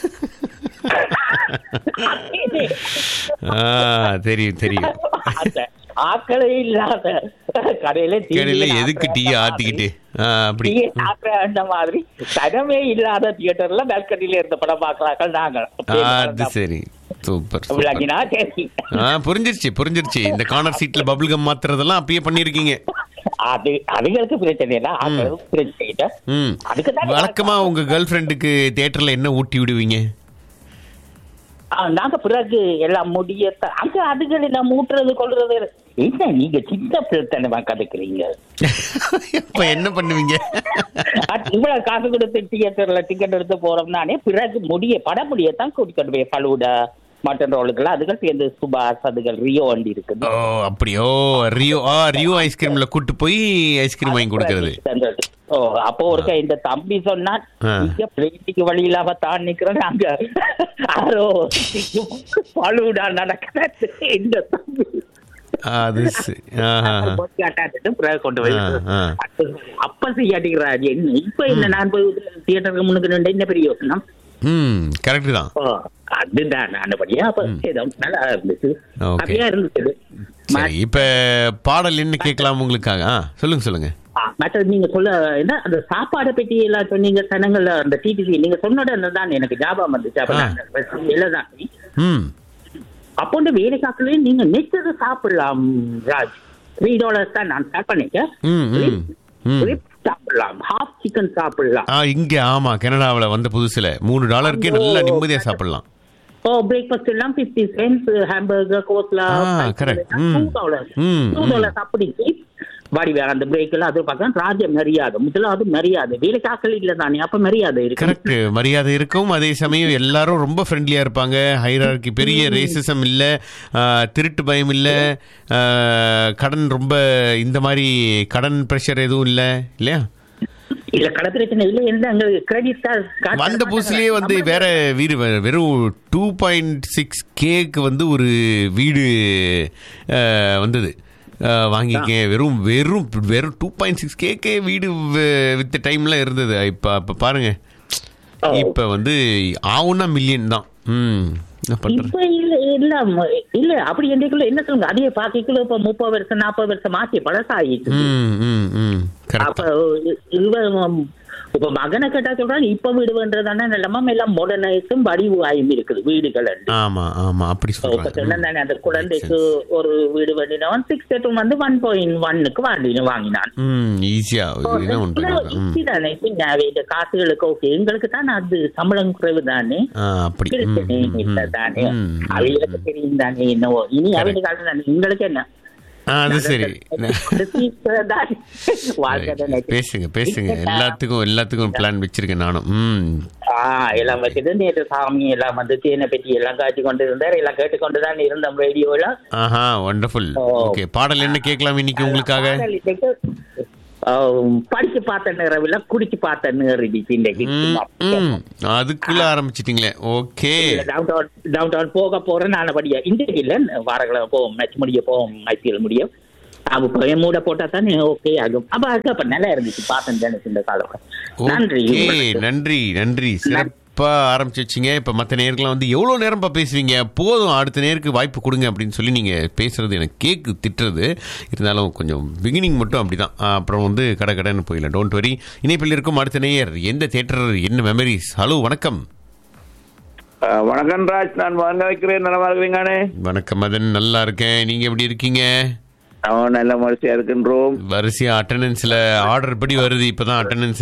[SPEAKER 1] ஆ தெரியும் தெரியும்
[SPEAKER 2] அந்த ஆக்களே இல்லாத கடையில டீ
[SPEAKER 1] கடையில
[SPEAKER 2] சாப்பிடுற
[SPEAKER 1] எதுக்கு டீ ஆத்திக்கிட்டு ஆ, அப்படி
[SPEAKER 2] டீ சாப்பிடுற அந்த மாதிரி தரமே இல்லாத தியேட்டர்ல பால்கனில இருந்த படம் பாக்குறாங்க நாங்க
[SPEAKER 1] ஆ, அது சரி சூப்பர் சூப்பர்
[SPEAKER 2] விளங்கினா சரி
[SPEAKER 1] ஆ புரிஞ்சிருச்சு புரிஞ்சிருச்சு இந்த கார்னர் சீட்ல பபிள் கம் மாத்துறதெல்லாம் அப்பயே பண்ணிருக்கீங்க
[SPEAKER 2] அது அதுங்களுக்கு பிரச்சனை இல்லை ஆக்களுக்கு பிரச்சனை இல்லை
[SPEAKER 1] ம்
[SPEAKER 2] அதுக்கு தான்
[SPEAKER 1] வழக்கமா உங்க கேர்ள் ஃப்ரெண்டுக்கு தியேட்டர்ல என்ன ஊட்டி விடுவீங்க
[SPEAKER 2] ஆ, நாங்க பிறகு எல்லாம் முடிய அங்க அதுகள் எல்லாம் மூட்டுறது கொள்றது என்ன நீங்க சின்ன பிள்ளைத்தனமா கதைக்கிறீங்க
[SPEAKER 1] இப்ப என்ன பண்ணுவீங்க
[SPEAKER 2] அது இவ்வளவு காசு கொடுத்து தியேட்டர்ல டிக்கெட் எடுத்து போறோம் நானே பிறகு முடிய பட முடியத்தான் கூட்டிட்டு போய் ஃபலூடா மட்டன் ரோலுக்கெல்லாம் அதுகள் சேர்ந்து சுபாஷ் அதுகள் ரியோ வண்டி இருக்குது
[SPEAKER 1] ஓ அப்படியோ ரியோ ஆ ரியோ ஐஸ்கிரீம்ல கூட்டு போய் ஐஸ்கிரீம் வாங்கி கொடுக்கறது
[SPEAKER 2] ஓ அப்போ ஒருக்க இந்த தம்பி சொன்னான்
[SPEAKER 1] ஆ.
[SPEAKER 2] இங்க பிளேட்டுக்கு வழி இல்லாம தான் நிக்கிறேன் அங்க ஆரோ பழுடா நடக்கிறது இந்த தம்பி
[SPEAKER 1] அது சரி. ஆஹா.
[SPEAKER 2] காட்டாட்டு பிறகு கொண்டு போய்
[SPEAKER 1] ஆ, ஆ.
[SPEAKER 2] அப்ப செய்யாட்டிக்கிறாரு என்ன இப்ப என்ன நான் போய் தியேட்டருக்கு முன்னுக்கு நின்று என்ன பெரிய யோசனம்
[SPEAKER 1] ம் கரெக்ட் தான்
[SPEAKER 2] ஓ, அதுதான் நல்லபடியா அப்ப ஏதோ நல்லா இருந்துச்சு
[SPEAKER 1] Okay.
[SPEAKER 2] அப்படியா இருந்துச்சு
[SPEAKER 1] சரி இப்ப பாடல் என்ன கேட்கலாம் உங்களுக்காக ஆ சொல்லுங்க சொல்லுங்க
[SPEAKER 2] ஆ, மற்றது நீங்க சொல்ல என்ன அந்த சாப்பாடை பற்றி எல்லாம் சொன்னீங்க சனங்கள்ல அந்த டிடிசி நீங்க சொன்னோட தான் எனக்கு ஞாபகம் வந்துச்சு அப்ப
[SPEAKER 1] ஆ.
[SPEAKER 2] நான் இல்லதான்
[SPEAKER 1] ம்
[SPEAKER 2] அப்போ வந்து வேலை காக்கலே நீங்க நெச்சது சாப்பிடலாம் ராஜ் த்ரீ டாலர்ஸ் தான் நான் ஸ்டார்ட் பண்ணிட்டேன்
[SPEAKER 1] ம் ம் ம்
[SPEAKER 2] Rib சாப்பிடலாம் ஹாஃப் சிக்கன் சாப்பிடலாம்
[SPEAKER 1] ஆ இங்க ஆமா கனடாவுல வந்த புதுசுல மூணு டாலருக்கே நல்லா நிம்மதியா சாப்பிடலாம்
[SPEAKER 2] ஓ பிரேக்ஃபாஸ்ட் எல்லாம் பிப்டி சென்ட்ஸ் ஹாம்பர்கர் கோஸ்லா
[SPEAKER 1] ஆ, correct. ம்.
[SPEAKER 2] டூ டாலர்ஸ்
[SPEAKER 1] ம்,
[SPEAKER 2] டூ
[SPEAKER 1] ம்.
[SPEAKER 2] டாலர்ஸ் அப்படி வாடி வேற அந்த பிரேக் எல்லாம் அது பார்க்க ராஜ மரியாதை முதல்ல அது மரியாதை வேலை காக்கல் இல்ல தானே அப்ப மரியாதை இருக்கு
[SPEAKER 1] கரெக்ட் மரியாதை இருக்கும் அதே சமயம் எல்லாரும் ரொம்ப ஃப்ரெண்ட்லியா இருப்பாங்க ஹைரார்கி பெரிய ரேசிசம் இல்ல ஆ, திருட்டு பயம் இல்ல ஆ, கடன் ரொம்ப இந்த மாதிரி கடன் ப்ரெஷர் எதுவும் இல்ல இல்லையா
[SPEAKER 2] இல்ல கடை பிரச்சனை இல்ல என்ன அங்க கிரெடிட்
[SPEAKER 1] வந்த புதுசுலயே வந்து வேற வீடு வே- வெறும் டூ பாயிண்ட் சிக்ஸ் கேக்கு வந்து ஒரு வீடு ஆ, வந்தது ஆ, வாங்கிக்க வெறும் வெறும் வெறும் டூ பாயிண்ட் சிக்ஸ் கேக்கே வீடு வி- வித்த டைம்ல இருந்தது இப்ப அப்ப பாருங்க
[SPEAKER 2] ஓ.
[SPEAKER 1] இப்ப வந்து ஆவுன்னா மில்லியன் தான் ம் என்ன பண்றது
[SPEAKER 2] இப்ப இல்ல இல்ல ம- இல்ல அப்படி எண்ணிக்குள்ள என்ன சொல்லுங்க அதே பாக்கிக்குள்ள இப்ப முப்பது வருஷம் நாற்பது வருஷம் மாத்தி பழசாயிட்டு
[SPEAKER 1] ம் ம் ம்
[SPEAKER 2] அப்ப
[SPEAKER 1] கரெக்ட்
[SPEAKER 2] இவ இப்ப மகனை கேட்டா சொல்றாங்க இப்ப வீடு பண்றதானே எல்லாமே எல்லாம் மாடர்னைஸும் வடிவாயும் இருக்குது வீடுகள்
[SPEAKER 1] ஆமா ஆமா அப்படி
[SPEAKER 2] இப்ப
[SPEAKER 1] சொல்றாங்க
[SPEAKER 2] சொன்னேன் அந்த குழந்தைக்கு ஒரு வீடு வேண்டினவன் சிக்ஸ் பெட்ரூம் வந்து ஒன் பாயிண்ட் ஒன்னுக்கு வாங்கின வாங்கினான்
[SPEAKER 1] ம் ஈஸியா என்ன ஒன்று ம்
[SPEAKER 2] தானே இந்த காசுகளுக்கு ஓகே எங்களுக்கு தான் அது சம்பளம் குறைவு தானே
[SPEAKER 1] ஆ அப்படி ம்,
[SPEAKER 2] பிரச்சனை
[SPEAKER 1] ம்,
[SPEAKER 2] இல்ல
[SPEAKER 1] ம்,
[SPEAKER 2] தானே
[SPEAKER 1] ம், ம்.
[SPEAKER 2] அவைகளுக்கு தெரியும் தானே என்னவோ இனி அவைகளுக்கு தானே எங்களுக்கு என்ன
[SPEAKER 1] ஆ, அது சரி.
[SPEAKER 2] தான் வாழ்க்கை தானே.
[SPEAKER 1] பேசுங்க பேசுங்க எல்லாத்துக்கும் எல்லாத்துக்கும் பிளான் வச்சிருக்கேன் நானும் ம்
[SPEAKER 2] ஆ, எல்லாம் வச்சுட்டு நேற்று சாமி எல்லாம் வந்து தேனை பெட்டி எல்லாம் காய்ச்சி கொண்டு இருந்தார் எல்லாம் கேட்டுக்கொண்டு தான் இருந்தோம் ரேடியோல
[SPEAKER 1] ஆஹா வண்டர்ஃபுல்
[SPEAKER 2] ஓ.
[SPEAKER 1] ஓகே பாடல் என்ன கேட்கலாம் இன்னைக்கு உங்களுக்காக
[SPEAKER 2] பாடல் இன்னைக்கு, ஆ, படிச்சு பார்த்த நேரவில்ல குடிச்சு பார்த்த நேரம் இன்னைக்கு
[SPEAKER 1] ம், ம். அதுக்குள்ள ஆரம்பிச்சிட்டீங்களே okay
[SPEAKER 2] down down down down போக போறேன் நான் படியா இன்றைக்கு இல்ல வாரக்கிழமை போவோம் மேட்ச் முடிய போவோம் ஐபிஎல் முடியும் அப்ப பையன் மூட போட்டா தானே ஓகே ஆகும் அப்ப அதுக்கு அப்ப நல்லா இருந்துச்சு பார்த்தேன் எனக்கு இந்த காலம் நன்றி
[SPEAKER 1] ஓகே
[SPEAKER 2] உங்களுக்கு.
[SPEAKER 1] நன்றி நன்றி சிறப்பா ஆரம்பிச்சு வச்சீங்க இப்ப மத்த நேர்கள்லாம் வந்து எவ்வளவு நேரம்பா பேசுவீங்க போதும் அடுத்த நேருக்கு வாய்ப்பு கொடுங்க அப்படின்னு சொல்லி நீங்க பேசுறது எனக்கு கேக்கு திட்டுறது இருந்தாலும் கொஞ்சம் பிகினிங் மட்டும் அப்படிதான் ஆ, அப்புறம் வந்து கடை கடைன்னு போயிடலாம் டோன்ட் வரி இணைப்பில் இருக்கும் அடுத்த நேயர் எந்த தேட்டர் என்ன மெமரிஸ் ஹலோ வணக்கம்
[SPEAKER 3] அஹ் வணக்கம் ராஜ் நான் வாங்க வைக்கிறேன் நலமா இருக்கிறீங்கானே
[SPEAKER 1] வணக்கம் மதன் நல்லா இருக்கேன் நீங்க எப்படி இருக்கீங்க
[SPEAKER 3] அவன் நல்ல மரிசியா இருக்கின்றோம்
[SPEAKER 1] வரிசையா அட்டண்டன்ஸ்ல ஆர்டர் படி வருது இப்பதான் அட்டண்டன்ஸ்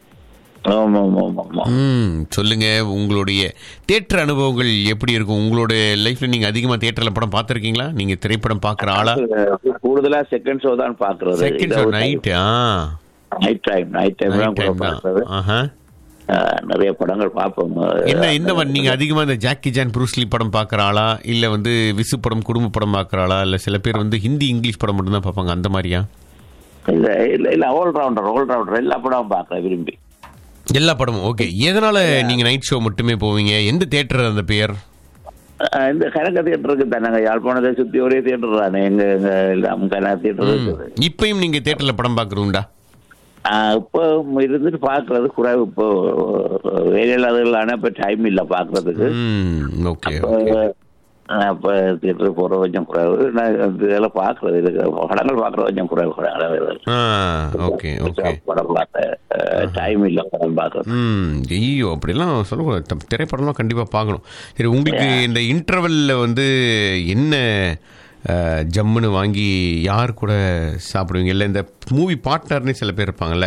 [SPEAKER 3] ஆமா ஆமா ஆமா ஆமா
[SPEAKER 1] ம் சொல்லுங்க உங்களுடைய தேட்டர் அனுபவங்கள் எப்படி இருக்கும் உங்களுடைய லைஃப்ல நீங்க அதிகமா தேட்டர்ல படம் பார்த்திருக்கீங்களா நீங்க திரைப்படம் பார்க்குற ஆளா
[SPEAKER 3] அஹ் கூடுதலா செகண்ட் ஷோ தான் பாக்குறது
[SPEAKER 1] செகண்ட் ஷோ நைட் ஆ
[SPEAKER 3] நைட் டைம் நைட் டைம் தான்
[SPEAKER 1] நைட்
[SPEAKER 3] கூட
[SPEAKER 1] டைம் தான்
[SPEAKER 3] பாக்குறது
[SPEAKER 1] ஆஹா
[SPEAKER 3] அஹ் நிறைய படங்கள் பார்ப்போம்
[SPEAKER 1] என்ன என்ன மாதிரி நீங்க அதிகமா இந்த ஜாக்கி ஜான் ப்ரூஸ்லி படம் பார்க்குற ஆளா இல்ல வந்து விசு படம் குடும்ப படம் பார்க்குற ஆளா இல்ல சில பேர் வந்து ஹிந்தி இங்கிலீஷ் படம் மட்டும் தான் பார்ப்பாங்க அந்த மாதிரியா
[SPEAKER 3] இல்ல இல்ல இல்ல ஆல் ரவுண்டர் ஆல் ரவுண்டர் எல்லா படமும் பார்க்கறேன் விரும்பி
[SPEAKER 1] எல்லா படமும் ஓகே எதனால நீங்க நைட் ஷோ மட்டுமே போவீங்க எந்த தேட்டர் அந்த பேர்
[SPEAKER 3] அஹ் இந்த கனக தியேட்டருக்கு தான் நாங்க யாழ்ப்பாணத்தை சுத்தி ஒரே தியேட்டர் தானே எங்க எங்க எல்லாம் கனக தியேட்டர் இருக்குது
[SPEAKER 1] இப்பயும் நீங்க தேட்டர்ல படம் பார்க்குறீங்களா
[SPEAKER 3] ஆஹ் இப்போ இருந்துட்டு பாக்குறது குறைவு இப்போ வேலையில் அதுகளான இப்போ டைம் இல்லை பாக்குறதுக்கு
[SPEAKER 1] ம் ஓகே
[SPEAKER 3] அப்போ நான் இப்போ தியேட்டர் போகிற கொஞ்சம் குறைவு நான் இதெல்லாம் பார்க்குறது இதுக்கு படங்கள் பார்க்குறது கொஞ்சம் குறைவு குறைவு
[SPEAKER 1] ஆ ஓகே ஓகே
[SPEAKER 3] படம் பார்த்த டைம் இல்லை படம் பார்க்குறது
[SPEAKER 1] ம் ஐயோ அப்படிலாம் சொல்லக்கூடாது த- திரைப்படம்லாம் கண்டிப்பாக பார்க்கணும் சரி உங்களுக்கு இந்த இன்டர்வெல்ல வந்து என்ன அஹ், ஜம்முன்னு வாங்கி யார் கூட சாப்பிடுவீங்க இல்லை இந்த மூவி பார்ட்னர்னு சில பேர் இருப்பாங்கல்ல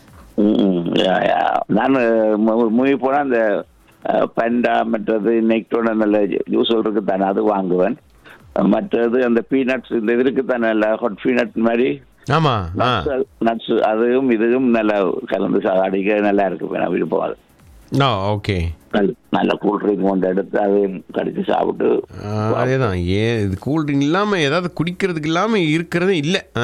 [SPEAKER 3] ம், யா, யா. நான் மூவி போனால் அந்த அஹ், பண்டா மற்றது நெக்டோட நல்ல ஜூஸ் இருக்கு தானே அது வாங்குவேன் மற்றது அந்த பீனட்ஸ் இந்த இது இருக்கு தானே நல்ல ஹாட் பீனட் மாதிரி
[SPEAKER 1] ஆமா ஆ
[SPEAKER 3] நட்ஸ் அதுவும் இதுவும் நல்லா கலந்து சா- அடிக்க நல்லா இருக்கு நான் விருப்பம் அது
[SPEAKER 1] ஆ ஓகே
[SPEAKER 3] நல்ல நல்ல கூல் ட்ரிங்க் கொண்டு எடுத்து அதையும் கடிச்சு சாப்பிட்டு
[SPEAKER 1] அதே தான் ஏன் இது கூல்ட்ரிங்க் இல்லாமல் ஏதாவது குடிக்கிறதுக்கு இல்லாமல் இருக்கிறதே இல்லை ஆ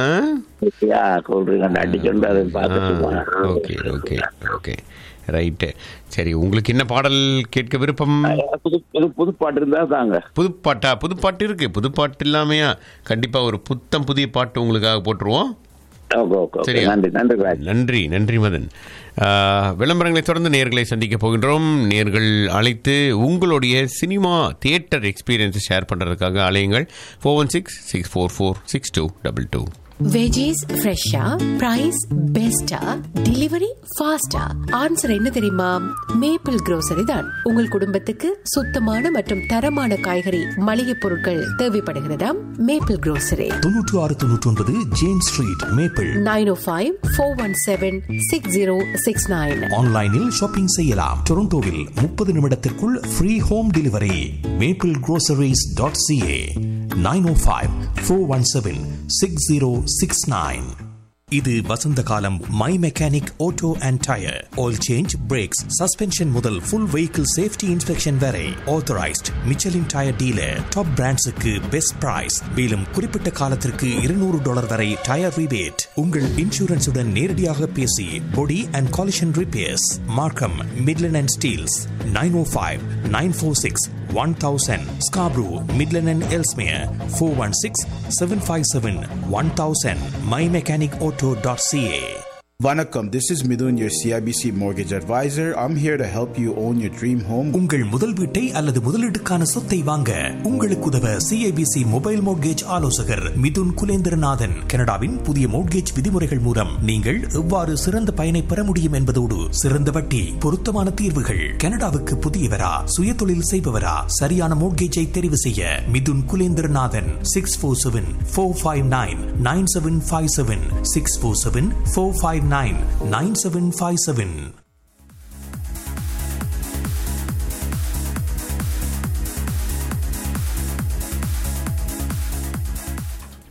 [SPEAKER 3] கூல் ட்ரிங்க் கொண்டு அடிச்சுட்டு அதை பார்த்துட்டு
[SPEAKER 1] ஓகே ஓகே ஓகே ரைட்டு சரி உங்களுக்கு என்ன பாடல் கேட்க விருப்பம்
[SPEAKER 3] புது புது புது பாட்டு இருந்தா தாங்க
[SPEAKER 1] புதுப்பாட்டா புதுப்பாட்டு இருக்கு புதுப்பாட்டு இல்லாமையா கண்டிப்பா ஒரு புத்தம் புதிய பாட்டு உங்களுக்காக போட்டுருவோம்
[SPEAKER 3] ஓகே ஓகே ஓகே
[SPEAKER 1] சரியா?
[SPEAKER 3] நன்றி நன்றி ராஜ்
[SPEAKER 1] நன்றி நன்றி மதன் ஆஹ், விளம்பரங்களை தொடர்ந்து நேர்களை சந்திக்க போகின்றோம் நேர்கள் அழைத்து உங்களுடைய சினிமா தியேட்டர் எக்ஸ்பீரியன்ஸை ஷேர் பண்ணுறதுக்காக அலையுங்கள் four one six six four four six two double two
[SPEAKER 4] veggies ஃப்ரெஷ்ஷா பிரைஸ் பெஸ்டா டெலிவரி ஃபாஸ்டா ஆன்சர் என்ன தெரியுமா மேப்பிள் grocery தான் உங்கள் குடும்பத்துக்கு சுத்தமான மற்றும் தரமான காய்கறி மளிகை பொருட்கள் தேவைப்படுகிறதாம் மேப்பிள் grocery
[SPEAKER 5] தொன்னூற்று ஆறு தொன்னூற்றி ஒன்பது James street maple
[SPEAKER 4] nine O five four one seven six zero six nine
[SPEAKER 5] ஆன்லைனில் ஷாப்பிங் செய்யலாம் டொரண்டோவில் முப்பது நிமிடத்திற்குள் free home delivery maple groceries.ca dot CA nine O five four one seven six zero six nine இது வசந்த காலம் my mechanic auto and tyre oil change brakes suspension முதல் full vehicle safety inspection வரை authorised Michelin tyre dealer top பிராண்ட்ஸுக்கு best price மேலும் குறிப்பிட்ட காலத்திற்கு இருநூறு டாலர் வரை டயர் ரிபேட் உங்கள் இன்சூரன்ஸுடன் நேரடியாக பேசி body and collision repairs Markham Midland and Steeles nine O five nine four six one thousand Scarborough Midland and Ellesmere four one six seven five seven one thousand my mechanic auto dot CA
[SPEAKER 6] Vanakkam, this is Midun, your CIBC mortgage advisor. I'm here to help you own your dream home.
[SPEAKER 5] உங்கள் முதல் வீட்டை அல்லது முதலீட்டுக்கான சொத்தை வாங்க உங்களுக்கு உதவ CIBC mobile mortgage ஆலோசகர் மிதுன் குலேந்திரநாதன் கனடாவின் புதிய மோட்கேஜ் விதிமுறைகள் மூலம் நீங்கள் எவ்வாறு சிறந்த பயனை பெற முடியும் என்பதோடு சிறந்த வட்டி பொருத்தமான தீர்வுகள் கனடாவுக்கு புதியவரா சுய தொழில் செய்பவரா சரியான மோட்கேஜை தெரிவு செய்ய Mithun Kulendranathan six four seven four five nine nine seven five seven six four seven four five nine nine seven five seven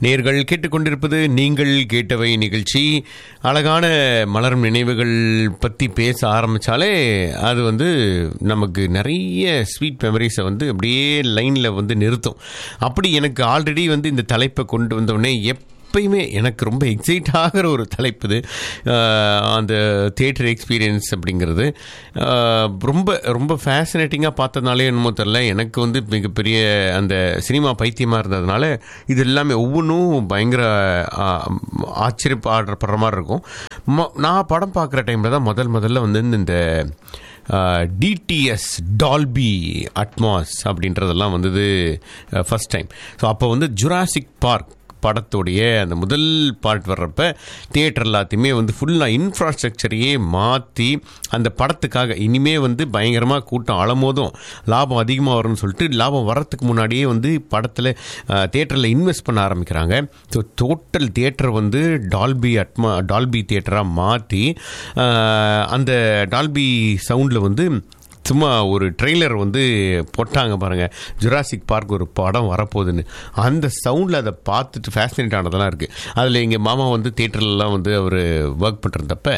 [SPEAKER 1] நேர்கள் கேட்டுக்கொண்டிருப்பது நீங்கள் கேட்டவை நிகழ்ச்சி அழகான மலரும் நினைவுகள் பற்றி பேச ஆரம்பித்தாலே அது வந்து நமக்கு நிறைய ஸ்வீட் மெமரிஸை வந்து அப்படியே லைனில் வந்து நிறுத்தும் அப்படி எனக்கு ஆல்ரெடி வந்து இந்த தலைப்பை கொண்டு வந்தோடனே எப் எப்பயுமே எனக்கு ரொம்ப எக்ஸைட் ஆகிற ஒரு தலைப்பு இது ஆஹ் அந்த தியேட்டர் எக்ஸ்பீரியன்ஸ் அப்படிங்கிறது ஆஹ் ரொம்ப ரொம்ப ஃபேசினேட்டிங்காக பார்த்ததுனாலே என்னமோ தெரில எனக்கு வந்து மிகப்பெரிய அந்த சினிமா பைத்தியமாக இருந்ததுனால இது எல்லாமே ஒவ்வொன்றும் பயங்கர ஆஹ், ஆச்சரியப்படுற மாதிரி இருக்கும் ம- நான் படம் பார்க்குற டைமில் தான் முதல் முதல்ல வந்து இந்த டிடிஎஸ் டால்பி அட்மாஸ் அப்படின்றதெல்லாம் வந்தது ஃபஸ்ட் டைம் ஸோ அப்போ வந்து ஜுராசிக் பார்க் படத்துடைய அந்த முதல் பார்ட் வர்றப்ப தியேட்டர் எல்லாத்தையுமே வந்து ஃபுல்லாக இன்ஃப்ராஸ்ட்ரக்சரையே மாற்றி அந்த படத்துக்காக இனிமே வந்து பயங்கரமாக கூட்டம் அலமோதும் லாபம் அதிகமாக வரும்னு சொல்லிட்டு லாபம் வரத்துக்கு முன்னாடியே வந்து படத்தில் தியேட்டரில் இன்வெஸ்ட் பண்ண ஆரம்பிக்கிறாங்க ஸோ டோட்டல் தியேட்டர் வந்து டால்பி அட்மா டால்பி தியேட்டராக மாற்றி அந்த டால்பி சவுண்டில் வந்து சும்மா ஒரு ட்ரெய்லர் வந்து போட்டாங்க பாருங்க ஜுராசிக் பார்க் ஒரு படம் வரப்போகுதுன்னு அந்த சவுண்டில் அதை பார்த்துட்டு ஃபேசினேட் ஆனதெல்லாம் இருக்குது அதில் எங்கள் மாமா வந்து தேட்டர்லலாம் வந்து அவர் ஒர்க் பண்ணுறதப்ப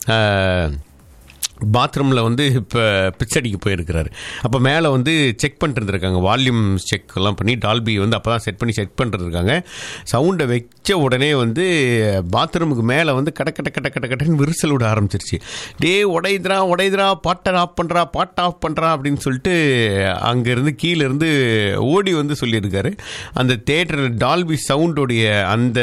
[SPEAKER 1] பாத்ரூமில் வந்து இப்போ பிச்சடிக்கு போயிருக்கிறாரு அப்போ மேலே வந்து செக் பண்ணிட்டு இருந்திருக்காங்க வால்யூம் செக் எல்லாம் பண்ணி டால்பி வந்து அப்போ தான் செட் பண்ணி செக் பண்ணிட்டு இருக்காங்க சவுண்டை வச்ச உடனே வந்து பாத்ரூமுக்கு மேலே வந்து கட கட்ட கட்ட கட்ட கட்டன்னு விரிசல் விட ஆரம்பிச்சிருச்சு டே உடைதுரா உடைதுரா பாட்டை ஆஃப் பண்ணுறா பாட்டை ஆஃப் பண்ணுறா அப்படின்னு சொல்லிட்டு அங்கேருந்து கீழேருந்து ஓடி வந்து சொல்லியிருக்காரு அந்த தேட்டர் டால்பி சவுண்டோடைய அந்த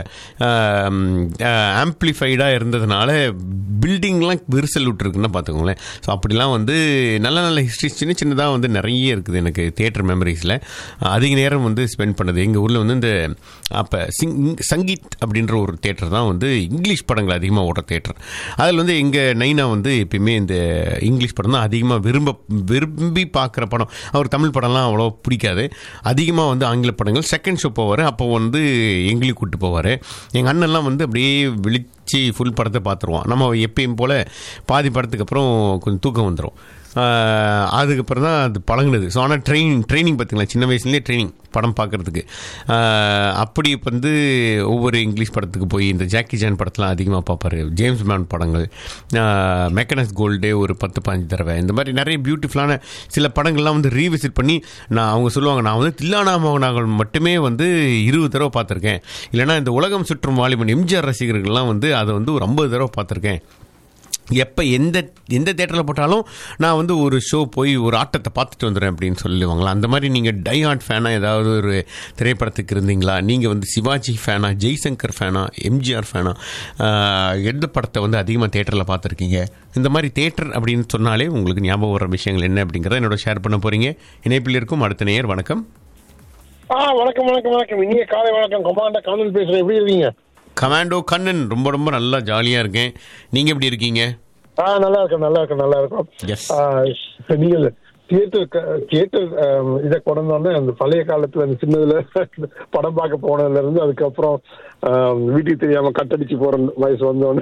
[SPEAKER 1] ஆம்ப்ளிஃபைடாக இருந்ததுனால பில்டிங்லாம் விரிசல் விட்டுருக்குன்னா பார்த்துக்கோங்களேன் ஸோ அப்படிலாம் வந்து நல்ல நல்ல ஹிஸ்ட்ரிஸ் சின்ன சின்னதாக வந்து நிறைய இருக்குது எனக்கு தேட்டர் மெமரிஸில் அதிக நேரம் வந்து ஸ்பெண்ட் பண்ணது எங்கள் ஊரில் வந்து இந்த அப்போ சிங் சங்கீத் அப்படின்ற ஒரு தேட்டர் தான் வந்து இங்கிலீஷ் படங்கள் அதிகமாக ஓடுற தேட்டர் அதில் வந்து எங்கள் நைனா வந்து எப்பயுமே இந்த இங்கிலீஷ் படம் தான் அதிகமாக விரும்ப விரும்பி பார்க்குற படம் அவர் தமிழ் படம்லாம் அவ்வளோ பிடிக்காது அதிகமாக வந்து ஆங்கில படங்கள் செகண்ட் ஷோ போவார் அப்போ வந்து எங்களுக்கு கூப்பிட்டு போவார் எங்கள் அண்ணன்லாம் வந்து அப்படியே விழிச்சு ஃபுல் படத்தை பார்த்துருவான் நம்ம எப்பயும் போல் பாதி படத்துக்கு அப்புறம் கொஞ்சம் தூக்கம் வந்துடும் அதுக்கப்புறம் தான் அது பழகுனது ஸோ ஆனால் ட்ரைனிங் ட்ரைனிங் பார்த்தீங்களா சின்ன வயசுலேயே ட்ரைனிங் படம் பார்க்குறதுக்கு அப்படி வந்து ஒவ்வொரு இங்கிலீஷ் படத்துக்கு போய் இந்த ஜாக்கி ஜான் படத்தெலாம் அதிகமாக பார்ப்பாரு ஜேம்ஸ் மேன் படங்கள் மெக்கனஸ் கோல்டே ஒரு பத்து பாஞ்சு தடவை இந்த மாதிரி நிறைய பியூட்டிஃபுல்லான சில படங்கள்லாம் வந்து ரீவிசிட் பண்ணி நான் அவங்க சொல்லுவாங்க நான் வந்து தில்லானா மோகனாகள் மட்டுமே வந்து இருபது தடவை பார்த்துருக்கேன் இல்லைனா இந்த உலகம் சுற்றும் வாலிபன் எம்ஜிஆர் ரசிகர்கள்லாம் வந்து அதை வந்து ஒரு ஐம்பது தடவை பார்த்துருக்கேன் எப்போ எந்த எந்த தேட்டரில் போட்டாலும் நான் வந்து ஒரு ஷோ போய் ஒரு ஆட்டத்தை பார்த்துட்டு வந்துடுறேன் அப்படின்னு சொல்லுவாங்களா அந்த மாதிரி நீங்கள் டை ஆர்ட் ஃபேனாக ஏதாவது ஒரு திரைப்படத்துக்கு இருந்தீங்களா நீங்கள் வந்து சிவாஜி ஃபேனா ஜெய்சங்கர் ஃபேனா எம்ஜிஆர் ஃபேனா எந்த படத்தை வந்து அதிகமாக தேட்டரில் பார்த்துருக்கீங்க இந்த மாதிரி தேட்டர் அப்படின்னு சொன்னாலே உங்களுக்கு ஞாபகம் வர விஷயங்கள் என்ன அப்படிங்கிறத என்னோட ஷேர் பண்ண போகிறீங்க இணைப்பில் இருக்கும் அடுத்த நேயர் வணக்கம்
[SPEAKER 7] ஆ வணக்கம் வணக்கம் வணக்கம் இனிய காலை வணக்கம் கொமாண்டா கானல் பேசுறேன் எப்படி இருக்கீங்க
[SPEAKER 1] கமாண்டோ கண்ணன் ரொம்ப ரொம்ப நல்லா ஜாலியாக இருக்கேன் நீங்கள் எப்படி இருக்கீங்க
[SPEAKER 7] ஆ நல்லா இருக்கும் நல்லா இருக்கும் நல்லா இருக்கும்
[SPEAKER 1] Yes.
[SPEAKER 7] ஆ, நீங்கள் தியேட்டர் தியேட்டர் இதை கொண்டோடனே அந்த பழைய காலத்துல அந்த சின்னதுல படம் பார்க்க போனதுல இருந்து அதுக்கப்புறம் ஆம், வீட்டுக்கு தெரியாம கட்டடிச்சு போற வயசு வந்தோடனே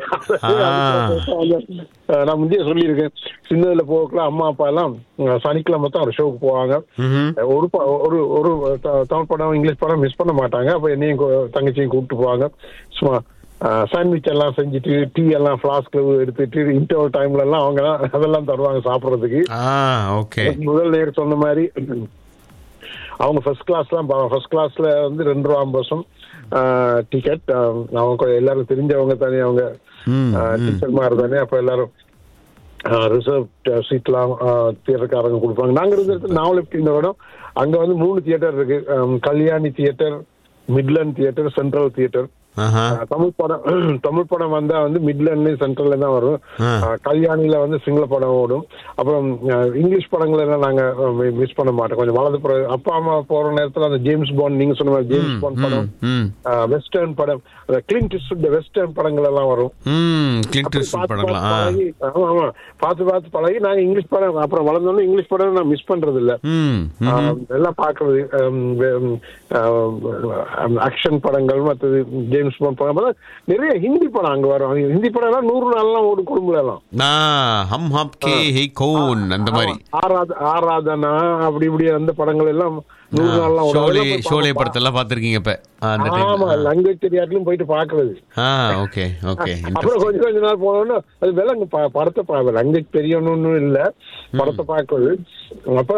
[SPEAKER 7] ஆ, நான் முந்தைய சொல்லியிருக்கேன் சின்னதுல போகக்குள்ள அம்மா அப்பா எல்லாம் ஆ, சனிக்கிழமை தான் ஒரு ஷோக்கு போவாங்க ஒரு ப- ஒரு ஒரு த- தமிழ் படம் இங்கிலீஷ் படம் மிஸ் பண்ண மாட்டாங்க அப்ப என்னையும் கூ- தங்கச்சியும் கூப்பிட்டு போவாங்க சும்மா சாண்ட்விச் எல்லாம் செஞ்சுட்டு டீ எல்லாம் ஃபிளாஸ்க்ல எடுத்துட்டு இன்டர்வல் டைம்ல எல்லாம் அவங்க தான் அதெல்லாம் தருவாங்க சாப்பிடுறதுக்கு
[SPEAKER 1] ஆ ஓகே
[SPEAKER 7] முதல் நேர் சொன்ன மாதிரி அவங்க ஃபர்ஸ்ட் கிளாஸ்லாம் ஃபர்ஸ்ட் கிளாஸ்ல வந்து ரெண்டு ரூபா ஐம்பது வருஷம் டிக்கெட் அவங்க கொஞ்சம் எல்லாரும் தெரிஞ்சவங்க தானே அவங்க டீச்சர் மாதிரி தானே அப்ப எல்லாரும் ரிசர்வ் சீட்லாம் தியேட்டர்காரங்க கொடுப்பாங்க நாங்க இருந்த இடத்துல நாவலப்பட்டி இந்த இடம் அங்க வந்து மூணு தியேட்டர் இருக்கு ஆம், Kalyani theatre Midland theatre central theatre
[SPEAKER 1] ஆஹா
[SPEAKER 7] தமிழ் படம் தமிழ் படம் வந்தா வந்து மிட்லண்ட் சென்ட்ரல்ல தான் வரும்
[SPEAKER 1] ஆ.
[SPEAKER 7] ஆஹ் கல்யாணில வந்து சிங்கள படம் ஓடும் அப்புறம் ஆஹ் இங்கிலீஷ் படங்கள் எல்லாம் நாங்க மிஸ் பண்ண மாட்டோம் கொஞ்சம் வலது புறம் அப்பா அம்மா போற நேரத்துல அந்த ஜேம்ஸ் பாண்ட் நீங்க சொன்ன மாதிரி ஜேம்ஸ் பாண்ட் படம்
[SPEAKER 1] ம்
[SPEAKER 7] வெஸ்டர்ன் படம் கிளின்ட் இஸ்ட் வெஸ்டர்ன் படங்கள் எல்லாம் வரும்
[SPEAKER 1] ம் கிளின்ட்
[SPEAKER 7] அப்படி
[SPEAKER 1] ஈஸ்ட்வுட்
[SPEAKER 7] பார்த்து
[SPEAKER 1] படங்களா ஆ
[SPEAKER 7] பார்த்து பழகி, ஆமா ஆமா பார்த்து பார்த்து பழகி நாங்க இங்கிலீஷ் படம் அப்புறம் வளர்ந்தோன்னு இங்கிலீஷ் படம் நான் மிஸ் பண்றது இல்ல
[SPEAKER 1] ம் ம்.
[SPEAKER 7] ஆஹ் எல்லாம் பாக்குறது ஆக்ஷன் படங்கள் மற்றது ஜேம்ஸ் ஜேம்ஸ் பாண்ட் படம் அப்பதான் நிறைய ஹிந்தி படம் அங்க வரும் ஹிந்தி படம் எல்லாம் நூறு நாள்லாம் ஓடும் குடும்பம் எல்லாம்
[SPEAKER 1] ஆ ஹம் ஹப் கே ஹே கவுன் அந்த மாதிரி
[SPEAKER 7] ஆராத ஆராதனா அப்படி இப்படி அந்த படங்கள் எல்லாம் நூறு நாள்லாம் ஓடும்.
[SPEAKER 1] ஷோலே
[SPEAKER 7] அதெல்லாம் போய்
[SPEAKER 1] ஷோலே
[SPEAKER 7] பார்ப்போம்.
[SPEAKER 1] படத்தெல்லாம் பார்த்துருக்கீங்க இப்ப அந்த
[SPEAKER 7] ஆமா
[SPEAKER 1] டைம்
[SPEAKER 7] லாங்குவேஜ் தெரியாட்டிலும் போயிட்டு பாக்குறது
[SPEAKER 1] ஆ ஓகே ஓகே
[SPEAKER 7] அப்புறம் கொஞ்சம் கொஞ்ச நாள் போனோம்னா அது விலங்கு ப- படத்தை பார்க்க லாங்குவேஜ் தெரியணும்னு இல்ல படத்தை பார்க்கறது அப்ப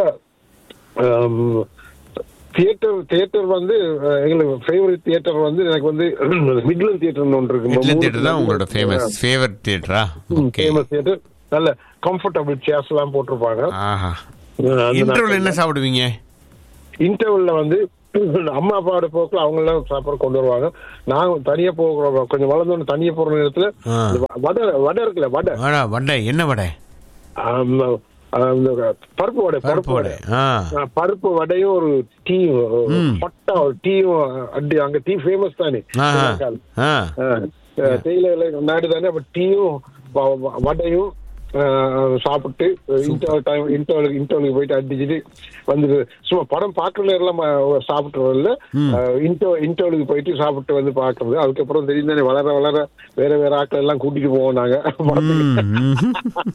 [SPEAKER 7] தியேட்டர் தியேட்டர் வந்து அஹ், எங்களுக்கு ஃபேவரட் தியேட்டர் வந்து எனக்கு வந்து மிட்லன் தியேட்டர்னு ஒன்று இருக்கு
[SPEAKER 1] மிட்லன் தியேட்டர் தான் உங்களோட ஃபேமஸ் ஃபேவரட் தியேட்டரா ஓகே
[SPEAKER 7] ஃபேமஸ் தியேட்டர் நல்ல கம்ஃபர்டபுள் சேர்ஸ் எல்லாம் போட்டிருப்பாங்க
[SPEAKER 1] ஆஹா
[SPEAKER 7] அந்த
[SPEAKER 1] இன்டர்வல் என்ன சாப்பிடுவீங்க
[SPEAKER 7] இன்டர்வல்ல வந்து அம்மா அப்பாவோட போக்குல அவங்க எல்லாம் சாப்பாடு கொண்டு வருவாங்க நாங்க தனியா போகிறோம் கொஞ்சம் வளர்ந்தோன்னு தனியா போற நேரத்துல
[SPEAKER 1] ஆ.
[SPEAKER 7] இந்த வ- வடை வடை இருக்குல்ல வடை
[SPEAKER 1] வடை வடை என்ன வடை
[SPEAKER 7] ஆம், ஆ, இந்த பருப்பு வடை
[SPEAKER 1] பருப்பு
[SPEAKER 7] பருப்பு
[SPEAKER 1] வடை
[SPEAKER 7] வடை
[SPEAKER 1] ஆ
[SPEAKER 7] ஆ, பருப்பு வடையும் ஒரு டீயும் ஹொட்டா ஒரு டீயும் அடி அங்க டீ ஃபேமஸ் தானே
[SPEAKER 1] ஆஹா.
[SPEAKER 7] ஸ்ரீலங்கால.
[SPEAKER 1] ஆ
[SPEAKER 7] ஆ, தேயிலை நாடு தானே அப்ப டீயும் வ- வ- வடையும் ஆ, சாப்பிட்டு இன்டர்வல் டைம் இன்டர்வல் இன்டர்வலுக்கு போயிட்டு அடிச்சுட்டு வந்துட்டு சும்மா படம் பார்க்கற நேரம் சாப்பிட்டுறதில்ல இன்டர்வலுக்கு போயிட்டு சாப்பிட்டு வந்து பாக்குறது அதுக்கப்புறம் தெரியும் தானே வளர வளர வேற வேற ஆட்கள் எல்லாம் கூட்டிட்டு போவோம் நாங்க படத்துக்கு.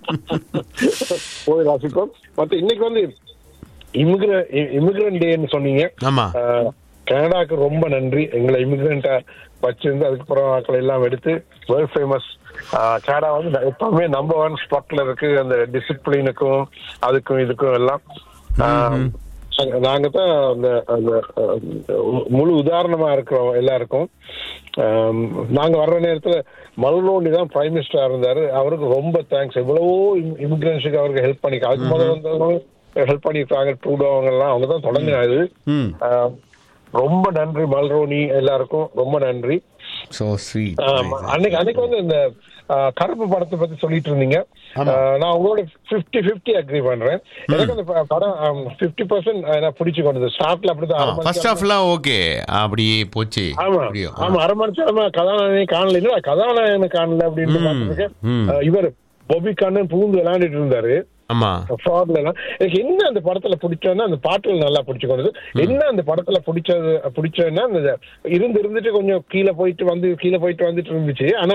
[SPEAKER 7] போய் ரசிப்போம் மத்த இன்னைக்கு வந்து இமிகிர இமிகிரண்ட் டேன்னு சொன்னீங்க
[SPEAKER 1] ஆமா
[SPEAKER 7] ஆஹ், கனடாக்கு ரொம்ப நன்றி எங்களை இமிகிரண்டா வச்சிருந்து அதுக்கப்புறம் ஆட்கள் எல்லாம் எடுத்து வேர்ல்ட் ஃபேமஸ் கனடா வந்து எப்பவுமே நம்பர் ஒன் ஸ்பாட்ல இருக்கு அந்த டிசிப்ளினுக்கும் அதுக்கும் இதுக்கும் எல்லாம் ஆஹ், நாங்க- நாங்க தான் அந்த அந்த அஹ், முழு உதாரணமா இருக்கிறோம் எல்லாருக்கும் ஆம், நாங்க வர்ற நேரத்துல மல்ரோனி தான் பிரைம் மினிஸ்டரா இருந்தாரு அவருக்கு ரொம்ப தேங்க்ஸ் எவ்வளவோ இமிகிரன்ஸுக்கு அவருக்கு ஹெல்ப் பண்ணி அதுக்கு முதல்ல வந்தவங்க ஹெல்ப் பண்ணிருக்காங்க ட்ரூடோ அவங்க எல்லாம் அவங்க தான் தொடங்கினாது
[SPEAKER 1] ம்
[SPEAKER 7] ஆஹ், ரொம்ப நன்றி மல்ரோனி எல்லாருக்கும் ரொம்ப நன்றி
[SPEAKER 1] சோ ஸ்வீட்
[SPEAKER 7] ஆமா. அன்னைக்கு அன்னைக்கு வந்து இந்த ஆஹ், கருப்பு படத்தை பத்தி சொல்லிட்டு இருந்தீங்க ஆஹ், நான் உங்களோட 50 50 அக்ரி பண்றேன் எனக்கு அந்த ப- படம் பிப்டி பர்சன்ட் எனக்கு பிடிச்சு கொண்டது ஸ்டார்ட்ல அப்படிதான் அரை மணி
[SPEAKER 1] ஃபர்ஸ்ட் ஹாஃப்லாம் ஓகே அப்படியே போச்சு
[SPEAKER 7] ஆமா
[SPEAKER 1] அப்படியோ.
[SPEAKER 7] ஆமா அரை மணி நேரமா கதாநாயகனை காணல இல்ல கதாநாயகனை காணல அப்படின்னு பார்த்துருக்கேன்
[SPEAKER 1] ம்.
[SPEAKER 7] ஆஹ், இவர் பொபி கண்ணன் பூந்து விளையாண்டுட்டு இருந்தாரு
[SPEAKER 1] ஆமா
[SPEAKER 7] ஃப்ராட்ல எல்லாம் எனக்கு என்ன அந்த படத்துல பிடிச்சதுன்னா அந்த பாட்டுகள் நல்லா பிடிச்சுக்கொண்டது என்ன அந்த படத்துல பிடிச்சது பிடிச்சதுன்னா அந்த இருந்து இருந்துட்டு கொஞ்சம் கீழே போயிட்டு வந்து கீழே போயிட்டு வந்துட்டு இருந்துச்சு ஆனா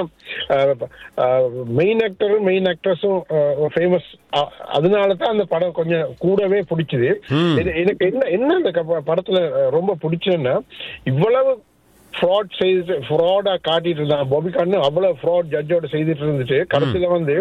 [SPEAKER 7] மெயின் ஆக்டரும் மெயின் ஆக்ட்ரஸும் ஃபேமஸ் அதனால தான் அந்த படம் கொஞ்சம் கூடவே பிடிச்சது இது- எனக்கு என்ன என்ன அந்த க- படத்துல அஹ், ரொம்ப பிடிச்சதுன்னா இவ்வளவு ஃப்ராட் செய்து ஃப்ராடா காட்டிட்டு இருந்தாங்க பாபி கான்னு அவ்வளவு ஃப்ராட் ஜட்ஜோட செய்துட்டு இருந்துச்சு கடைசியில வந்து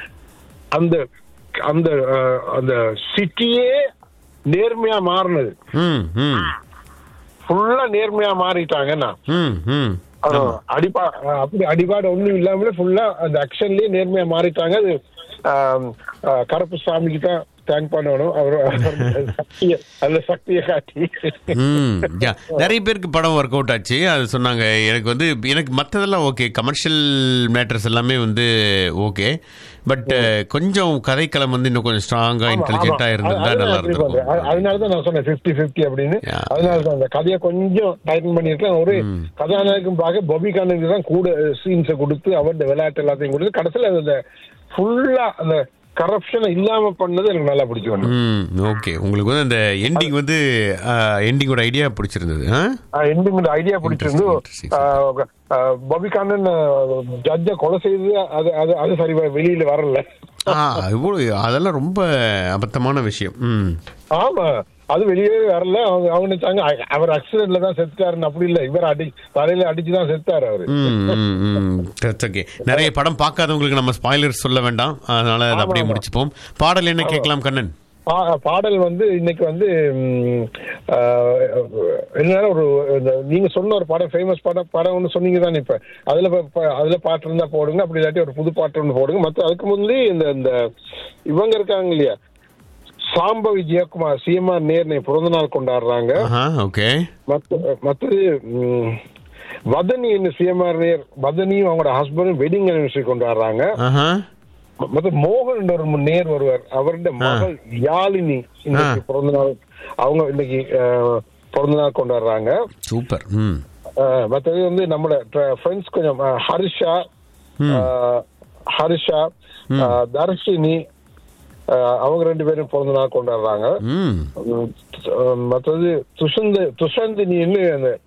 [SPEAKER 7] அந்த அந்த அஹ், அந்த சிட்டியே நேர்மையா மாறினது
[SPEAKER 1] ம் ம்
[SPEAKER 7] ஃபுல்லா நேர்மையா மாறிட்டாங்கன்னா
[SPEAKER 1] ம் ம்
[SPEAKER 7] அஹ், அடிபா அஹ், அப்படி அடிபாடு ஒண்ணும் இல்லாமலே ஃபுல்லா அந்த ஆக்ஷன்லயே நேர்மையா மாறிட்டாங்க அது ஆம், அஹ், கருப்பு சாமிக்கு தான் தேங்க் பண்ணணும் அவர் அவர் சக்திய அந்த சக்தியை காட்டி
[SPEAKER 1] ம் யா நிறைய பேருக்கு படம் ஒர்க் அவுட் ஆச்சு அது சொன்னாங்க எனக்கு வந்து எனக்கு மற்றதெல்லாம் ஓகே கமர்ஷியல் மேட்டர்ஸ் எல்லாமே வந்து ஓகே பட் கொஞ்சம் கதைக்களம் வந்து இன்னும் கொஞ்சம் ஸ்ட்ராங்கா இன்டெலிஜென்ட்டா இருந்திருந்தா நல்லா இருந்திருக்கும்
[SPEAKER 7] அதனால தான் நான் சொன்னேன் பிப்டி பிப்டி அப்படின்னு
[SPEAKER 1] Yeah.
[SPEAKER 7] அதனால தான் அந்த கதையை கொஞ்சம் டைட்டன் பண்ணிருக்கேன் ஒரு கதாநாயகம் பார்க்க பொபி கானுக்கு தான் கூட சீன்ஸை கொடுத்து அவருடைய விளையாட்டு எல்லாத்தையும் கொடுத்து கடைசியில் அந்த ஃபுல்லா அந்த கரப்ஷனை இல்லாம பண்ணது எனக்கு நல்லா பிடிக்கும்
[SPEAKER 1] ம் ஓகே உங்களுக்கு வந்து அந்த எண்டிங் வந்து எண்டிங்கோட ஐடியா பிடிச்சிருந்தது ஆ
[SPEAKER 7] எண்டிங் ஐடியா பிடிச்சிருந்து
[SPEAKER 1] Interesting,
[SPEAKER 7] பபி கானன் ஜட்ஜ கொலை செய்து அது அது அது சரி வ- வெளியில வரல
[SPEAKER 1] ஆ இவ்வளோ அதெல்லாம் ரொம்ப அபத்தமான விஷயம் ம்
[SPEAKER 7] ஆமா அது வெளியே வரல அவங்க அவங்க நினைச்சாங்க அ- அவர் ஆக்சிடென்ட்ல தான் செத்துட்டாருன்னு அப்படி இல்ல இவர் அடி தலையில அடிச்சு தான் செத்தாரு அவரு
[SPEAKER 1] ம், ம், ம். That's okay. நிறைய படம் பார்க்காதவங்களுக்கு நம்ம ஸ்பாய்லர் சொல்ல வேண்டாம் அதனால அதை அப்படியே முடிச்சுப்போம் பாடல் என்ன கேட்கலாம் கண்ணன்
[SPEAKER 7] பா- பாடல் வந்து இன்னைக்கு வந்து ம், ஆஹ், என்ன ஒரு இந்த நீங்க சொன்ன ஒரு படம் ஃபேமஸ் படம் படம் ஒன்று சொன்னீங்க தானே இப்ப அதுல ப- ப- அதுல பாட்டு இருந்தா போடுங்க அப்படி இல்லாட்டி ஒரு புது பாட்டு ஒன்று போடுங்க மத்த அதுக்கு முந்தி இந்த இந்த இவங்க இருக்காங்க இல்லையா சாம்பவி ஜெயக்குமார் சிஎம்ஆர் நேர்னை பிறந்த நாள் கொண்டாடுறாங்க
[SPEAKER 1] ஆஹா ஓகே
[SPEAKER 7] மத்த மற்றது ம், வதனி என்ன சிஎம்ஆர் நேர் வதனியும் அவங்களோட ஹஸ்பண்டும் வெட்டிங் அனிவர்சரி கொண்டாடுறாங்க
[SPEAKER 1] ஆஹா
[SPEAKER 7] மத்த மோகன் என்ற ஒரு நேர் வருவார் அவருடைய மகள் யாழினி இன்னைக்கு பிறந்த நாள் அவங்க இன்னைக்கு அஹ், பிறந்த நாள் கொண்டாடுறாங்க
[SPEAKER 1] சூப்பர் ம்
[SPEAKER 7] அஹ், மத்தது வந்து நம்மளோட ஃப்ரெண்ட்ஸ் கொஞ்சம் அஹ், ஹர்ஷா அஹ், ஹர்ஷா அஹ், தர்ஷினி அஹ், அவங்க ரெண்டு பேரும் பிறந்த நாள் கொண்டாடுறாங்க
[SPEAKER 1] ம்
[SPEAKER 7] உம், அஹ், மத்தது துஷந்த துஷந்தினின்னு அந்த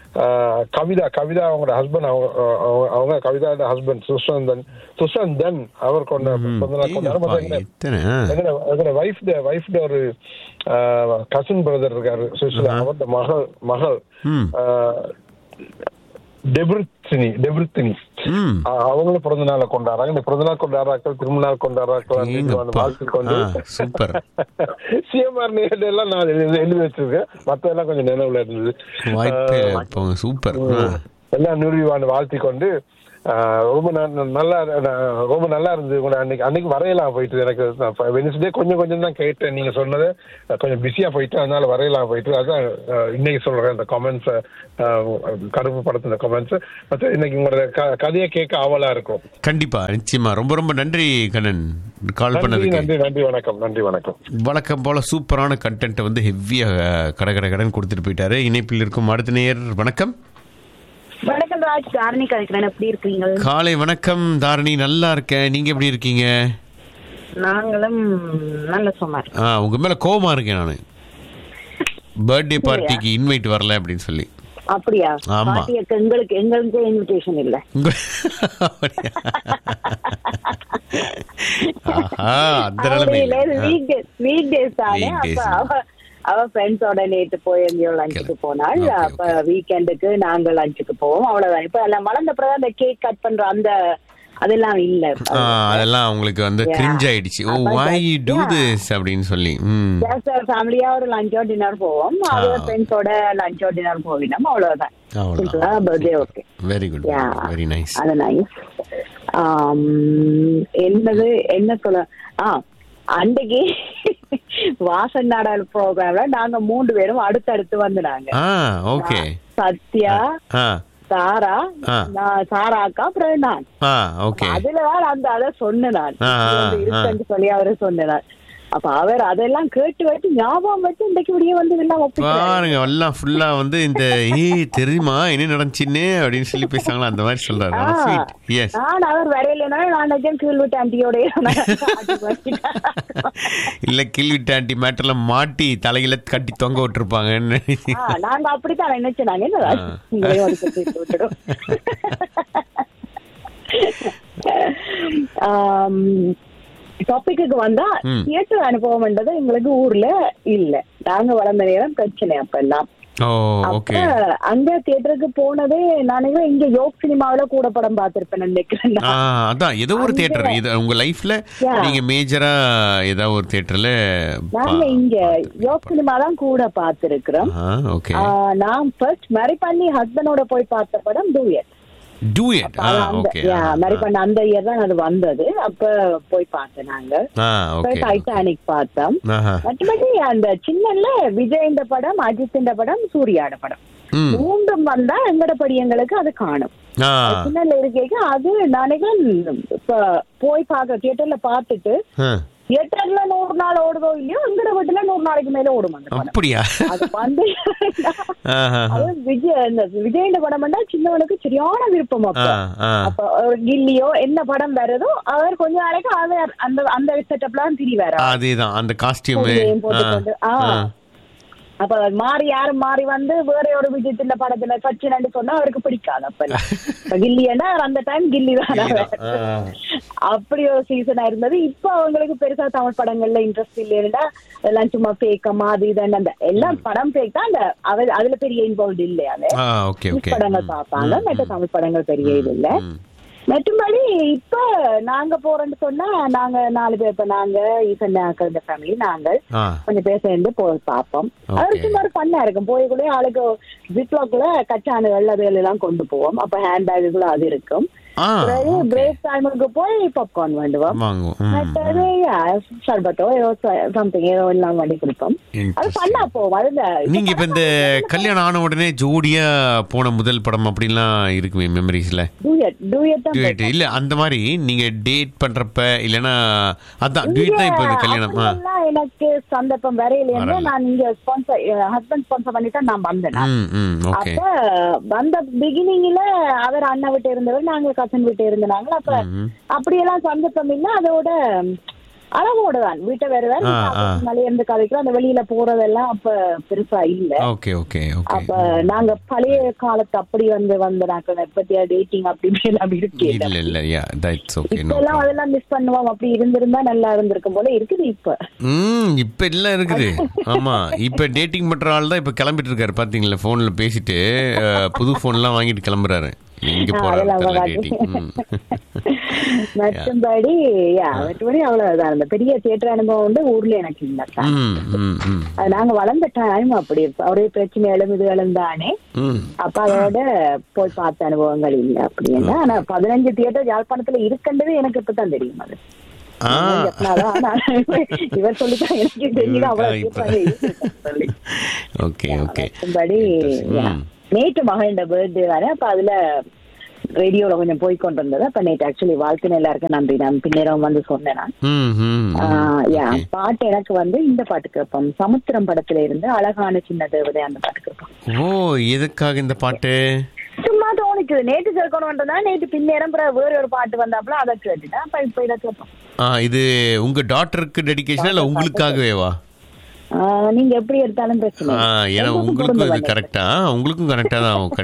[SPEAKER 7] ஆஹ், கவிதா கவிதா அவங்களோட ஹஸ்பண்ட் அவங்க அவங்க- அவங்க கவிதாவோட ஹஸ்பண்ட் சுஷந்தன் சுஷந்தன் அவர் கொண்ட பிறந்த நாள் கொண்டாடுறாரு.
[SPEAKER 1] ஏங்கப்பா,
[SPEAKER 7] மத்த எங்கட-
[SPEAKER 1] இத்தனை ஆ.
[SPEAKER 7] எங்கட எங்கட வைஃப் வைஃப் ஒரு கசின் பிரதர் இருக்காரு சுஷிலா அவரோட மகள் மகள்
[SPEAKER 1] ம்.
[SPEAKER 7] ஆஹ், டெபிருத்தினி டெபிருத்தினி
[SPEAKER 1] ம்.
[SPEAKER 7] ஆஹ், அவங்களும் பிறந்த நாளை கொண்டாடுறாங்க இந்த பிறந்த நாள் கொண்டாடுறாக்கள் திரும்ப நாள் கொண்டாடுறாக்கள்
[SPEAKER 1] ஏங்கப்பா.
[SPEAKER 7] வாழ்த்து கொண்டு
[SPEAKER 1] ஆ, சூப்பர்.
[SPEAKER 7] சிஎம்ஆர் நேரடி எல்லாம் நான் எழுதி எழுதி வச்சிருக்கேன் மத்ததெல்லாம் கொஞ்சம் நினைவுல இருந்தது
[SPEAKER 1] வாய்ப்பே
[SPEAKER 7] ஆஹ்,
[SPEAKER 1] இல்லை. போங்க சூப்பர் ஆ.
[SPEAKER 7] எல்லாம் நிறுவிவான்னு வாழ்த்தி கொண்டு ஆஹ், ரொம்ப ந- நல்லா நான் ரொம்ப நல்லா இருந்தது கூட அன்னைக்கு அன்னைக்கு வரையலாம் போயிட்டு எனக்கு வெனிஸ்டே கொஞ்சம் கொஞ்சம் தான் கேட்டேன் நீங்க சொன்னது அஹ், கொஞ்சம் பிஸியா போயிட்டு அதனால வரையலாம் போயிட்டு அதான் அஹ், இன்னைக்கு சொல்றேன் இந்த கமெண்ட்ஸ் கருப்பு படத்துல கமெண்ட்ஸ் மற்ற இன்னைக்கு உங்களோட க- கதையை கேட்க ஆவலா இருக்கும்
[SPEAKER 1] கண்டிப்பா நிச்சயமா ரொம்ப ரொம்ப நன்றி கண்ணன் கால்
[SPEAKER 7] நன்றி
[SPEAKER 1] பண்ணதுக்கு
[SPEAKER 7] நன்றி நன்றி வணக்கம் நன்றி வணக்கம்
[SPEAKER 1] வழக்கம் போல சூப்பரான கண்டென்ட்டை வந்து ஹெவியாக கட கட கடன் கொடுத்துட்டு போயிட்டாரு இணைப்பில் இருக்கும் அடுத்த நேயர் வணக்கம்
[SPEAKER 8] வணக்கம் ராஜ் தாரணி கழிக்கிறேன் எப்படி இருக்கீங்க
[SPEAKER 1] காலை வணக்கம் தாரணி நல்லா இருக்கேன் நீங்க எப்படி இருக்கீங்க
[SPEAKER 8] நாங்களும் நல்ல சுமார்
[SPEAKER 1] ஆ உங்க மேல கோவமா இருக்கேன் நான் பர்த்டே பார்ட்டிக்கு இன்வைட் வரல அப்படின்னு சொல்லி
[SPEAKER 8] அப்படியா
[SPEAKER 1] ஆமா.
[SPEAKER 8] பாட்டியக்கு எங்களுக்கு எங்களுக்கு இன்விடேஷன் இல்ல
[SPEAKER 1] உங்க- ஆஹா, அந்த நிலைமை இல்லை. ஆ.
[SPEAKER 8] வீக் டேஸ் வீக் டேஸ் தானே
[SPEAKER 1] Weekdays.
[SPEAKER 8] அப்ப அவ அவ ஃப்ரெண்ட்ஸோட நேத்து போய் எங்கேயோ லஞ்சுக்கு போனாள்
[SPEAKER 1] Okay,
[SPEAKER 8] அப்ப வீக்கெண்டுக்கு நாங்க லஞ்சுக்கு போவோம் அவ்வளவுதான் இப்ப எல்லாம் வளர்ந்த பிறகு அந்த கேக் கட் பண்ற அந்த அதெல்லாம் இல்ல
[SPEAKER 1] ஆ, அதெல்லாம் உங்களுக்கு வந்து
[SPEAKER 8] Yeah.
[SPEAKER 1] கிரிஞ்ச் ஆயிடுச்சு ஓ
[SPEAKER 8] அப்ப
[SPEAKER 1] why
[SPEAKER 8] just-
[SPEAKER 1] do
[SPEAKER 8] yeah.
[SPEAKER 1] This அப்படின்னு சொல்லி ம்
[SPEAKER 8] ஜஸ்ட் ஃபேமிலியா ஒரு லஞ்சோ டின்னர் போவோம் அது
[SPEAKER 1] Ah.
[SPEAKER 8] ஃப்ரெண்ட்ஸோட லஞ்சோ டின்னர் போவினோம் அவ்வளவுதான்
[SPEAKER 1] அவ்வளவுதான்.
[SPEAKER 8] Birthday okay
[SPEAKER 1] very good
[SPEAKER 8] Yeah.
[SPEAKER 1] Very nice
[SPEAKER 8] அது நைஸ் என்னது என்ன சொல்ல ஆ அன்றைக்கு வாசன் நாடக ப்ரோக்ராம்ல நாங்க மூன்று பேரும் அடுத்தடுத்து வந்துனாங்க
[SPEAKER 1] ஆ ஓகே
[SPEAKER 8] சத்யா
[SPEAKER 1] ஆ
[SPEAKER 8] சாரா
[SPEAKER 1] ஆ.
[SPEAKER 8] நான் சாரா அக்கா அப்புறம் நான்
[SPEAKER 1] ஆ ஓகே
[SPEAKER 8] அதுலதான் அந்த அதை சொன்னேன் நான்
[SPEAKER 1] ஆ, ஆ,
[SPEAKER 8] இது வந்து இருக்குன்னு சொல்லி அவரு சொன்னார் அப்ப அவர் அதெல்லாம் கேட்டு வச்சு ஞாபகம் வச்சு இன்றைக்கு இப்படியே வந்து எல்லாம் ஒப்பிக்கிறாரு
[SPEAKER 1] பாருங்க எல்லாம் ஃபுல்லா வந்து இந்த ஏய் தெரியுமா என்ன நடந்துச்சுன்னு அப்படின்னு சொல்லி பேசுறாங்களா அந்த மாதிரி சொல்றாரு
[SPEAKER 8] ஆ.
[SPEAKER 1] ஸ்வீட் எஸ்
[SPEAKER 8] நான் அவர் வரையிலனா நான் நிஜம் கீழ் விட்டு ஆண்டியோட
[SPEAKER 1] இல்ல கில்விட்டு ஆண்டி மேட்டர்ல மாட்டி தலையில கட்டி தொங்க விட்டுருப்பாங்கன்னு
[SPEAKER 8] நாங்க அப்படித்தான் நினைச்சோம் நாங்க என்ன
[SPEAKER 1] ஆ.
[SPEAKER 8] உங்களையும் ஒரு சுத்தி விட்டுடும் டாபிக்கு வந்தா
[SPEAKER 1] ம்.
[SPEAKER 8] தியேட்டர் அனுபவம்ன்றது எங்களுக்கு ஊர்ல இல்ல நாங்க வளர்ந்த நேரம் பிரச்சனை அப்பெல்லாம்
[SPEAKER 1] ஓ
[SPEAKER 8] அப்ப
[SPEAKER 1] ஓகே
[SPEAKER 8] அங்க தியேட்டருக்கு போனதே நானே இங்க யோக் சினிமாவில கூட படம் பார்த்திருப்பேன் நினைக்கிறேன்
[SPEAKER 1] ஆ அதான் ஏதோ ஒரு தியேட்டர் இது உங்க லைஃப்ல
[SPEAKER 8] Yeah.
[SPEAKER 1] நீங்க மேஜரா ஏதாவது ஒரு தியேட்டர்ல
[SPEAKER 8] நாங்க இங்க யோக் சினிமா தான் கூட பார்த்திருக்கிறோம்
[SPEAKER 1] ஓகே
[SPEAKER 8] ஆஹ் நான் ஃபர்ஸ்ட் மேரி பண்ணி ஹஸ்பண்டோட போய் பார்த்த படம் டூயட்
[SPEAKER 1] டூ இட் ஆ ஓகே
[SPEAKER 8] மேரி பண்ண அந்த இயர் தான் அது வந்தது அப்ப போய் பார்த்தேன் நாங்க
[SPEAKER 1] ஆ ஓகே
[SPEAKER 8] டைட்டானிக் பார்த்தோம்
[SPEAKER 1] ஆஹா
[SPEAKER 8] மற்றபடி அந்த சின்னல விஜய் இந்த படம் அஜித் இந்த படம் சூர்யாட படம்
[SPEAKER 1] ம்
[SPEAKER 8] மூன்றும் வந்தா எங்கட படியங்களுக்கு அது காணும்
[SPEAKER 1] ஆ
[SPEAKER 8] சின்னல இருக்கேங்க அது நாளைக்கு இப்ப போய் பார்க்க தியேட்டர்ல பார்த்துட்டு
[SPEAKER 1] ஆ.
[SPEAKER 8] தியேட்டர்ல நூறு நாள் ஓடுதோ இல்லையோ எங்கட வீட்டுல நூறு நாளைக்கு மேல ஓடும் அந்த படம்
[SPEAKER 1] அப்படியா
[SPEAKER 8] அது வந்து
[SPEAKER 1] ஆஹா
[SPEAKER 8] அது விஜய் இந்த விஜய் படம் சின்னவனுக்கு சரியான விருப்பம் அப்ப
[SPEAKER 1] ஆ ஆ
[SPEAKER 8] அப்ப ஒரு கில்லியோ என்ன படம் வருதோ அவர் கொஞ்ச நாளைக்கு அவர் அந்த அந்த செட்டப்லாம் திரிவாரு
[SPEAKER 1] அதேதான் அந்த காஸ்டியூம்
[SPEAKER 8] கொடியையும் போட்டுக்கொண்டு. ஆ. அப்ப மாறி யாரும் மாறி வந்து வேற ஒரு விஜயத்தின் படத்துல கட்சினு சொன்னா அவருக்கு பிடிக்காது அப்ப இப்ப கில்லின்னா அந்த டைம் கில்லி தான் அவர். அப்படி ஒரு சீசனா இருந்தது இப்ப அவங்களுக்கு பெருசா தமிழ் படங்கள்ல இன்ட்ரெஸ்ட் இல்லையா எல்லாம் சும்மா ஃபேக்கமா அது இதுன்னு அந்த எல்லாம் படம் ஃபேக் தான் அந்த அவ- அதுல பெரிய இன்வால்வ் இல்லையா அது
[SPEAKER 1] ஆ ஓகே
[SPEAKER 8] இங்கிலீஷ்
[SPEAKER 1] ஓகே
[SPEAKER 8] படங்கள் பார்ப்பாங்க மற்ற தமிழ் படங்கள் பெரிய இது இல்ல மற்றபடி இப்ப நாங்க போறோம்னு சொன்னா நாங்க நாலு பேர் இப்ப நாங்க ஈசன் இந்த ஃபேமிலி நாங்கள்
[SPEAKER 1] ஆ
[SPEAKER 8] கொஞ்சம் பேர் சேர்ந்து போய் பார்ப்போம்
[SPEAKER 1] Okay.
[SPEAKER 8] அது சும்மா ஒரு பண்ணா இருக்கும் போய்க்குள்ளே ஆளுக்கு ஜிப்லாக்குள்ள கச்சானுகள் அது எல்லாம் கொண்டு போவோம் அப்ப ஹேண்ட் பேக்குள்ள அது இருக்கும்
[SPEAKER 1] ஆ
[SPEAKER 8] பிறகு பிரேக் டைமுக்கு போய் பாப்கார்ன் வேண்டுவோம்
[SPEAKER 1] வாங்குவோம் ம்,
[SPEAKER 8] மற்றது சர்பட்டோ ஏதோ சம்திங் ஏதோ எல்லாம் வண்டி கொடுப்போம் அது
[SPEAKER 1] Interesting.
[SPEAKER 8] பண்ணா போவோம் அது இந்த-
[SPEAKER 1] நீங்க இப்ப இந்த கல்யாணம் ஆன உடனே ஜோடியா போன முதல் படம் அப்படிலாம் இருக்குமே மெமரிஸ்ல
[SPEAKER 8] டூயட் டூயட் தான்
[SPEAKER 1] டூயட் இல்ல அந்த மாதிரி நீங்க டேட் பண்றப்ப இல்லனா அதான் டூயட் தான் இப்ப இந்த கல்யாணம் ஆ
[SPEAKER 8] அப்படியெல்லாம் எனக்கு சந்தர்ப்பம் வரையில
[SPEAKER 1] வரல.
[SPEAKER 8] நான் இங்க ஸ்பான்சர் ஹஸ்பண்ட் ஸ்பான்சர் பண்ணி தான் நான் வந்தேன்
[SPEAKER 1] ம் ம் ஓகே
[SPEAKER 8] அப்ப வந்த பிகினிங்ல அவர் அண்ணா விட்டு இருந்தவர் நாங்க கசன் விட்டு இருந்தாங்க அப்ப அப்படியெல்லாம் சந்தர்ப்பம் இல்ல அதோட அளவோட தான் வீட்டை வருவார்
[SPEAKER 1] ஆ, ஆ.
[SPEAKER 8] மலைய இருந்து கதைக்கிறோம் அந்த வெளியில போறதெல்லாம் அப்ப பெருசா இல்ல
[SPEAKER 1] ஓகே ஓகே ஓகே
[SPEAKER 8] அப்ப நாங்க பழைய காலத்து அப்படி வந்து வந்த நாட்கள் எப்பத்தியா டேட்டிங் அப்படின்னு எல்லாம் இருக்கே
[SPEAKER 1] இல்ல இல்ல யா தட்ஸ் ஓகே
[SPEAKER 8] இப்ப
[SPEAKER 1] நோ
[SPEAKER 8] எல்லாம் அதெல்லாம் மிஸ் பண்ணுவோம் அப்படி இருந்திருந்தா நல்லா இருந்திருக்கும் போல இருக்குது இப்ப
[SPEAKER 1] ம் இப்ப எல்லாம் இருக்குது ஆமா இப்ப டேட்டிங் பண்ற ஆள் தான் இப்ப கிளம்பிட்டு இருக்காரு பாத்தீங்களா போன்ல பேசிட்டு அஹ், புது போன்லாம் வாங்கிட்டு கிளம்புறாரு எங்க
[SPEAKER 8] ஆ,
[SPEAKER 1] போறாரு
[SPEAKER 8] அதெல்லாம்
[SPEAKER 1] தெரியல
[SPEAKER 8] வராது.
[SPEAKER 1] டேட்டிங்
[SPEAKER 8] மற்றபடி யா மற்றபடி அவ்வளவுதான் அந்த பெரிய தியேட்டர் அனுபவம் வந்து ஊர்ல எனக்கு இல்ல
[SPEAKER 1] ம் ம் ம்
[SPEAKER 8] அது நாங்க வளர்ந்த டைம் அப்படி ஒரே பிரச்சனைகளும் இதுகளும் தானே
[SPEAKER 1] ம்
[SPEAKER 8] அப்ப அதோட போய் பார்த்த அனுபவங்கள் இல்ல அப்படின்னா ஆனா பதினஞ்சு தியேட்டர் யாழ்ப்பாணத்துல இருக்குன்றது எனக்கு இப்பதான் தெரியும் அது
[SPEAKER 1] ஆ
[SPEAKER 8] அதான், ஆனா இவர் சொல்லித்தான் எனக்கு தெரியுது அவ்வளவு
[SPEAKER 1] இப்ப-
[SPEAKER 8] theatre இருக்குன்னு சொல்லி
[SPEAKER 1] ஓகே ஓகே
[SPEAKER 8] மற்றபடி யா.
[SPEAKER 1] ம்.
[SPEAKER 8] நேற்று மகன் பர்த்டே தானே அப்ப அதுல ரேடியோல கொஞ்சம் போய் கொண்டு இருந்தது அப்ப நேற்று ஆக்சுவலி வாழ்க்கை எல்லாருக்கும் நன்றி நான் பின்னேரம் வந்து சொன்னேன் நான்
[SPEAKER 1] ம் ம்
[SPEAKER 8] ஆஹ் யா
[SPEAKER 1] ஓகே.
[SPEAKER 8] பாட்டு எனக்கு வந்து இந்த பாட்டு கேட்போம் சமுத்திரம் படத்துல இருந்து அழகான சின்ன தேவதை அந்த பாட்டு கேட்போம்
[SPEAKER 1] ஓ எதுக்காக இந்த பாட்டு
[SPEAKER 8] சும்மா தோணிக்குது நேற்று சேர்க்கணும்ன்றதா நேற்று பின்னேரம் பிறகு வேற ஒரு பாட்டு வந்தாப்புல அதை கேட்டுட்டேன் அப்ப இப்ப இதை கேட்போம்
[SPEAKER 1] ஆ இது உங்க டாட்டருக்கு டெடிகேஷனா இல்ல உங்களுக்காகவேவா
[SPEAKER 8] ஆஹ் நீங்க எப்படி எடுத்தாலும் பிரச்சனை
[SPEAKER 1] ஆ
[SPEAKER 8] இல்லை.
[SPEAKER 1] ஏன்னா
[SPEAKER 8] ரெண்டுக்கும்
[SPEAKER 1] உங்களுக்கும்
[SPEAKER 8] பொருந்தும்
[SPEAKER 1] இது
[SPEAKER 8] எனக்கு.
[SPEAKER 1] கரெக்டா உங்களுக்கும் கரெக்டா தான் ஆகும்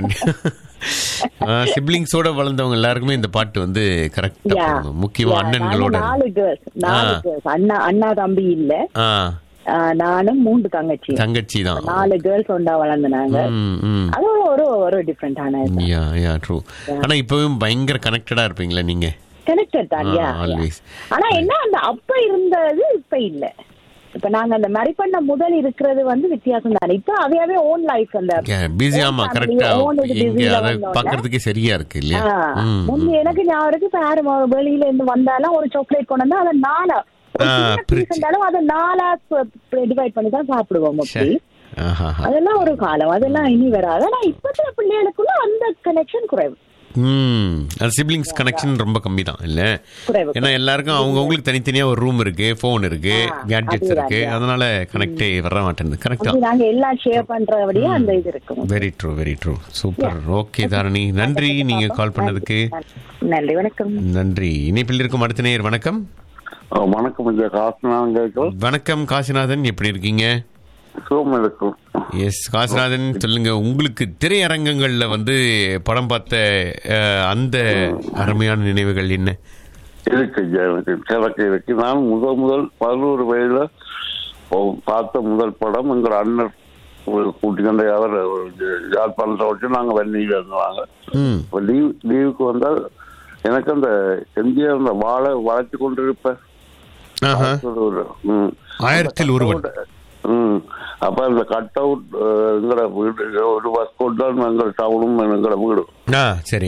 [SPEAKER 1] கண்டிப்பா சிப்ளிங்ஸோட வளர்ந்தவங்க எல்லாருக்குமே இந்த பாட்டு வந்து கரெக்டா
[SPEAKER 8] Yeah.
[SPEAKER 1] போகும் முக்கியமா
[SPEAKER 8] Yeah,
[SPEAKER 1] அண்ணன்களோட
[SPEAKER 8] நாங்க நாலு கேர்ள்ஸ் நாலு
[SPEAKER 1] ஆ.
[SPEAKER 8] கேர்ள்ஸ் அண்ணா அண்ணா தம்பி இல்ல
[SPEAKER 1] ஆ
[SPEAKER 8] ஆஹ் நானும் மூன்று தங்கச்சி
[SPEAKER 1] தங்கச்சி தான்
[SPEAKER 8] நாலு கேர்ள்ஸ் ஒண்டா வளர்ந்துனாங்க
[SPEAKER 1] ம் ம்
[SPEAKER 8] அது ஒரு ஒரு ஒரு டிஃப்ரெண்டான
[SPEAKER 1] யா யா ட்ரூ ஆனா இப்பவும் பயங்கர கனெக்டடா இருப்பீங்களா நீங்க
[SPEAKER 8] கனெக்டட் தான்
[SPEAKER 1] ஆ,
[SPEAKER 8] யா
[SPEAKER 1] always.
[SPEAKER 8] ஆனா என்ன அந்த அப்ப இருந்தது இப்ப இல்ல இப்ப நாங்க அந்த மேரி பண்ண முதல் இருக்கிறது வந்து வித்தியாசம் தானே இப்ப அவையாவே ஓன் லைஃப் அந்த
[SPEAKER 1] பிஸி ஆமா
[SPEAKER 8] family,
[SPEAKER 1] கரெக்டா
[SPEAKER 8] own இது
[SPEAKER 1] இங்க
[SPEAKER 8] busy ல
[SPEAKER 1] அதை
[SPEAKER 8] வந்தோம்ல.
[SPEAKER 1] பாக்குறதுக்கே சரியா இருக்கு இல்லையா
[SPEAKER 8] ஆ,
[SPEAKER 1] ம்
[SPEAKER 8] முந்தி எனக்கு ஞாபகம் இருக்கு இப்ப யாரும் அவ வெளியில இருந்து வந்தாலும் ஒரு சாக்லேட் கொண்டு வந்தா அதை நாலா ஒரு
[SPEAKER 1] ஆ,
[SPEAKER 8] சின்ன piece
[SPEAKER 1] பிரிச்சு.
[SPEAKER 8] இருந்தாலும் அதை நாலா டிவைட் பண்ணி தான் சாப்பிடுவோம் அப்படி
[SPEAKER 1] ஆஹா
[SPEAKER 8] அதெல்லாம் ஒரு காலம் அதெல்லாம் இனி வராது ஆனா இப்பத்த பிள்ளைகளுக்குள்ள அந்த கனெக்ஷன் குறைவு
[SPEAKER 1] ம் அது சிப்ளிங்ஸ் கனெக்ஷன் ரொம்ப கம்மி தான் இல்ல
[SPEAKER 8] குறைவு
[SPEAKER 1] ஏன்னா எல்லாருக்கும் அவங்க அவங்களுக்கு தனித்தனியா ஒரு ரூம் இருக்கு ஃபோன் இருக்கு கேட்ஜெட்ஸ்
[SPEAKER 8] அதுதான்,
[SPEAKER 1] இருக்கு
[SPEAKER 8] அதுதான்.
[SPEAKER 1] அதனால கனெக்டே வர மாட்டேங்குது கரெக்டா
[SPEAKER 8] அப்படி நாங்க எல்லாம் ஷேர் பண்றபடியே அந்த இது இருக்கும்
[SPEAKER 1] very true very true super okay Dharani நன்றி நீங்க கால் பண்ணதுக்கு
[SPEAKER 8] நன்றி வணக்கம்
[SPEAKER 1] நன்றி இணைப்பில் இருக்கும் அடுத்த நேயர் வணக்கம்
[SPEAKER 3] அஹ் வணக்கம் ஐயா காசுனாங்க
[SPEAKER 1] வணக்கம் காசிநாதன் எப்படி இருக்கீங்க
[SPEAKER 3] சோம் இருக்கும்
[SPEAKER 1] எஸ் காசிநாதன் சொல்லுங்க உங்களுக்கு திரையரங்கங்கள்ல வந்து படம் பார்த்த அஹ், அந்த அருமையான நினைவுகள் என்ன
[SPEAKER 3] இருக்கு ஐயா எனக்கு கிழக்கு இருக்கு நான் முதல் முதல் பதினோரு வயதுல போ- பார்த்த முதல் படம் எங்கள் அண்ணன் ஒரு கூட்டிக்கொண்ட அவர் ஒரு யாழ்ப்பாணத்தை வச்சு நாங்கள் வெண்ணியில் இருந்தாங்க
[SPEAKER 1] ம்
[SPEAKER 3] இப்போ லீவ் லீவுக்கு வந்தால் எனக்கு அந்த எம்ஜிஆர் அந்த வாழை வளர்த்து கொண்டிருப்பேன்
[SPEAKER 1] ஆஹா
[SPEAKER 3] ஒரு ம்.
[SPEAKER 1] ஆயிரத்தில் ஒருவன்
[SPEAKER 3] ம் அப்ப அந்த கட் அவுட் எங்கட வீடு ஒரு பஸ் கொண்டான் எங்கள் டவுனும் எங்கட வீடு
[SPEAKER 1] ஆ சரி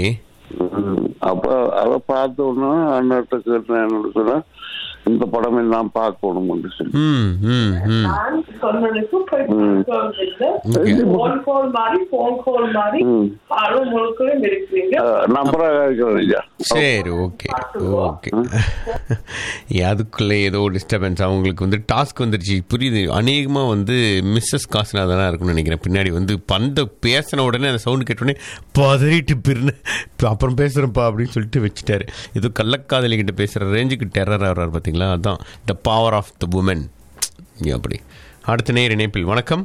[SPEAKER 3] ம். அப்ப அதை பார்த்த உடனே அண்ணர்கிட்ட கேட்டேன் என்னோட சொன்னா இந்த படம் எல்லாம் பார்க்கணும் சொல்லி
[SPEAKER 1] ம் ம் ம்
[SPEAKER 9] சொன்னதுக்கு போய்
[SPEAKER 3] ம்.
[SPEAKER 9] பார்க்கறது
[SPEAKER 1] Okay.
[SPEAKER 9] போன் கால் மாதிரி போன் கால் மாதிரி
[SPEAKER 3] ம்.
[SPEAKER 9] ஆளும் முழுக்களும் இருக்கிறீங்க
[SPEAKER 3] நம்பராக இருக்கிறது ஐயா
[SPEAKER 1] சரி ஓகே ஓகே அதுக்குள்ளே ஏதோ டிஸ்டர்பன்ஸ் அவங்களுக்கு வந்து டாஸ்க் வந்துருச்சு புரியுது அநேகமாக வந்து மிஸ்ஸஸ் காசுனாதான் இருக்கும்னு நினைக்கிறேன் பின்னாடி வந்து பந்த பேசின உடனே அந்த சவுண்ட் கேட்டோடனே பதறிட்டு பிரின அப்புறம் பேசுகிறேன்ப்பா அப்படின்னு சொல்லிட்டு வச்சுட்டாரு ஏதோ கள்ளக்காதலி கிட்ட பேசுகிற ரேஞ்சுக்கு டெரர் ஆகிறார் பார்த்தீங்களா அதான் the power of the woman அப்படி அடுத்த நேர் இணைப்பில் வணக்கம்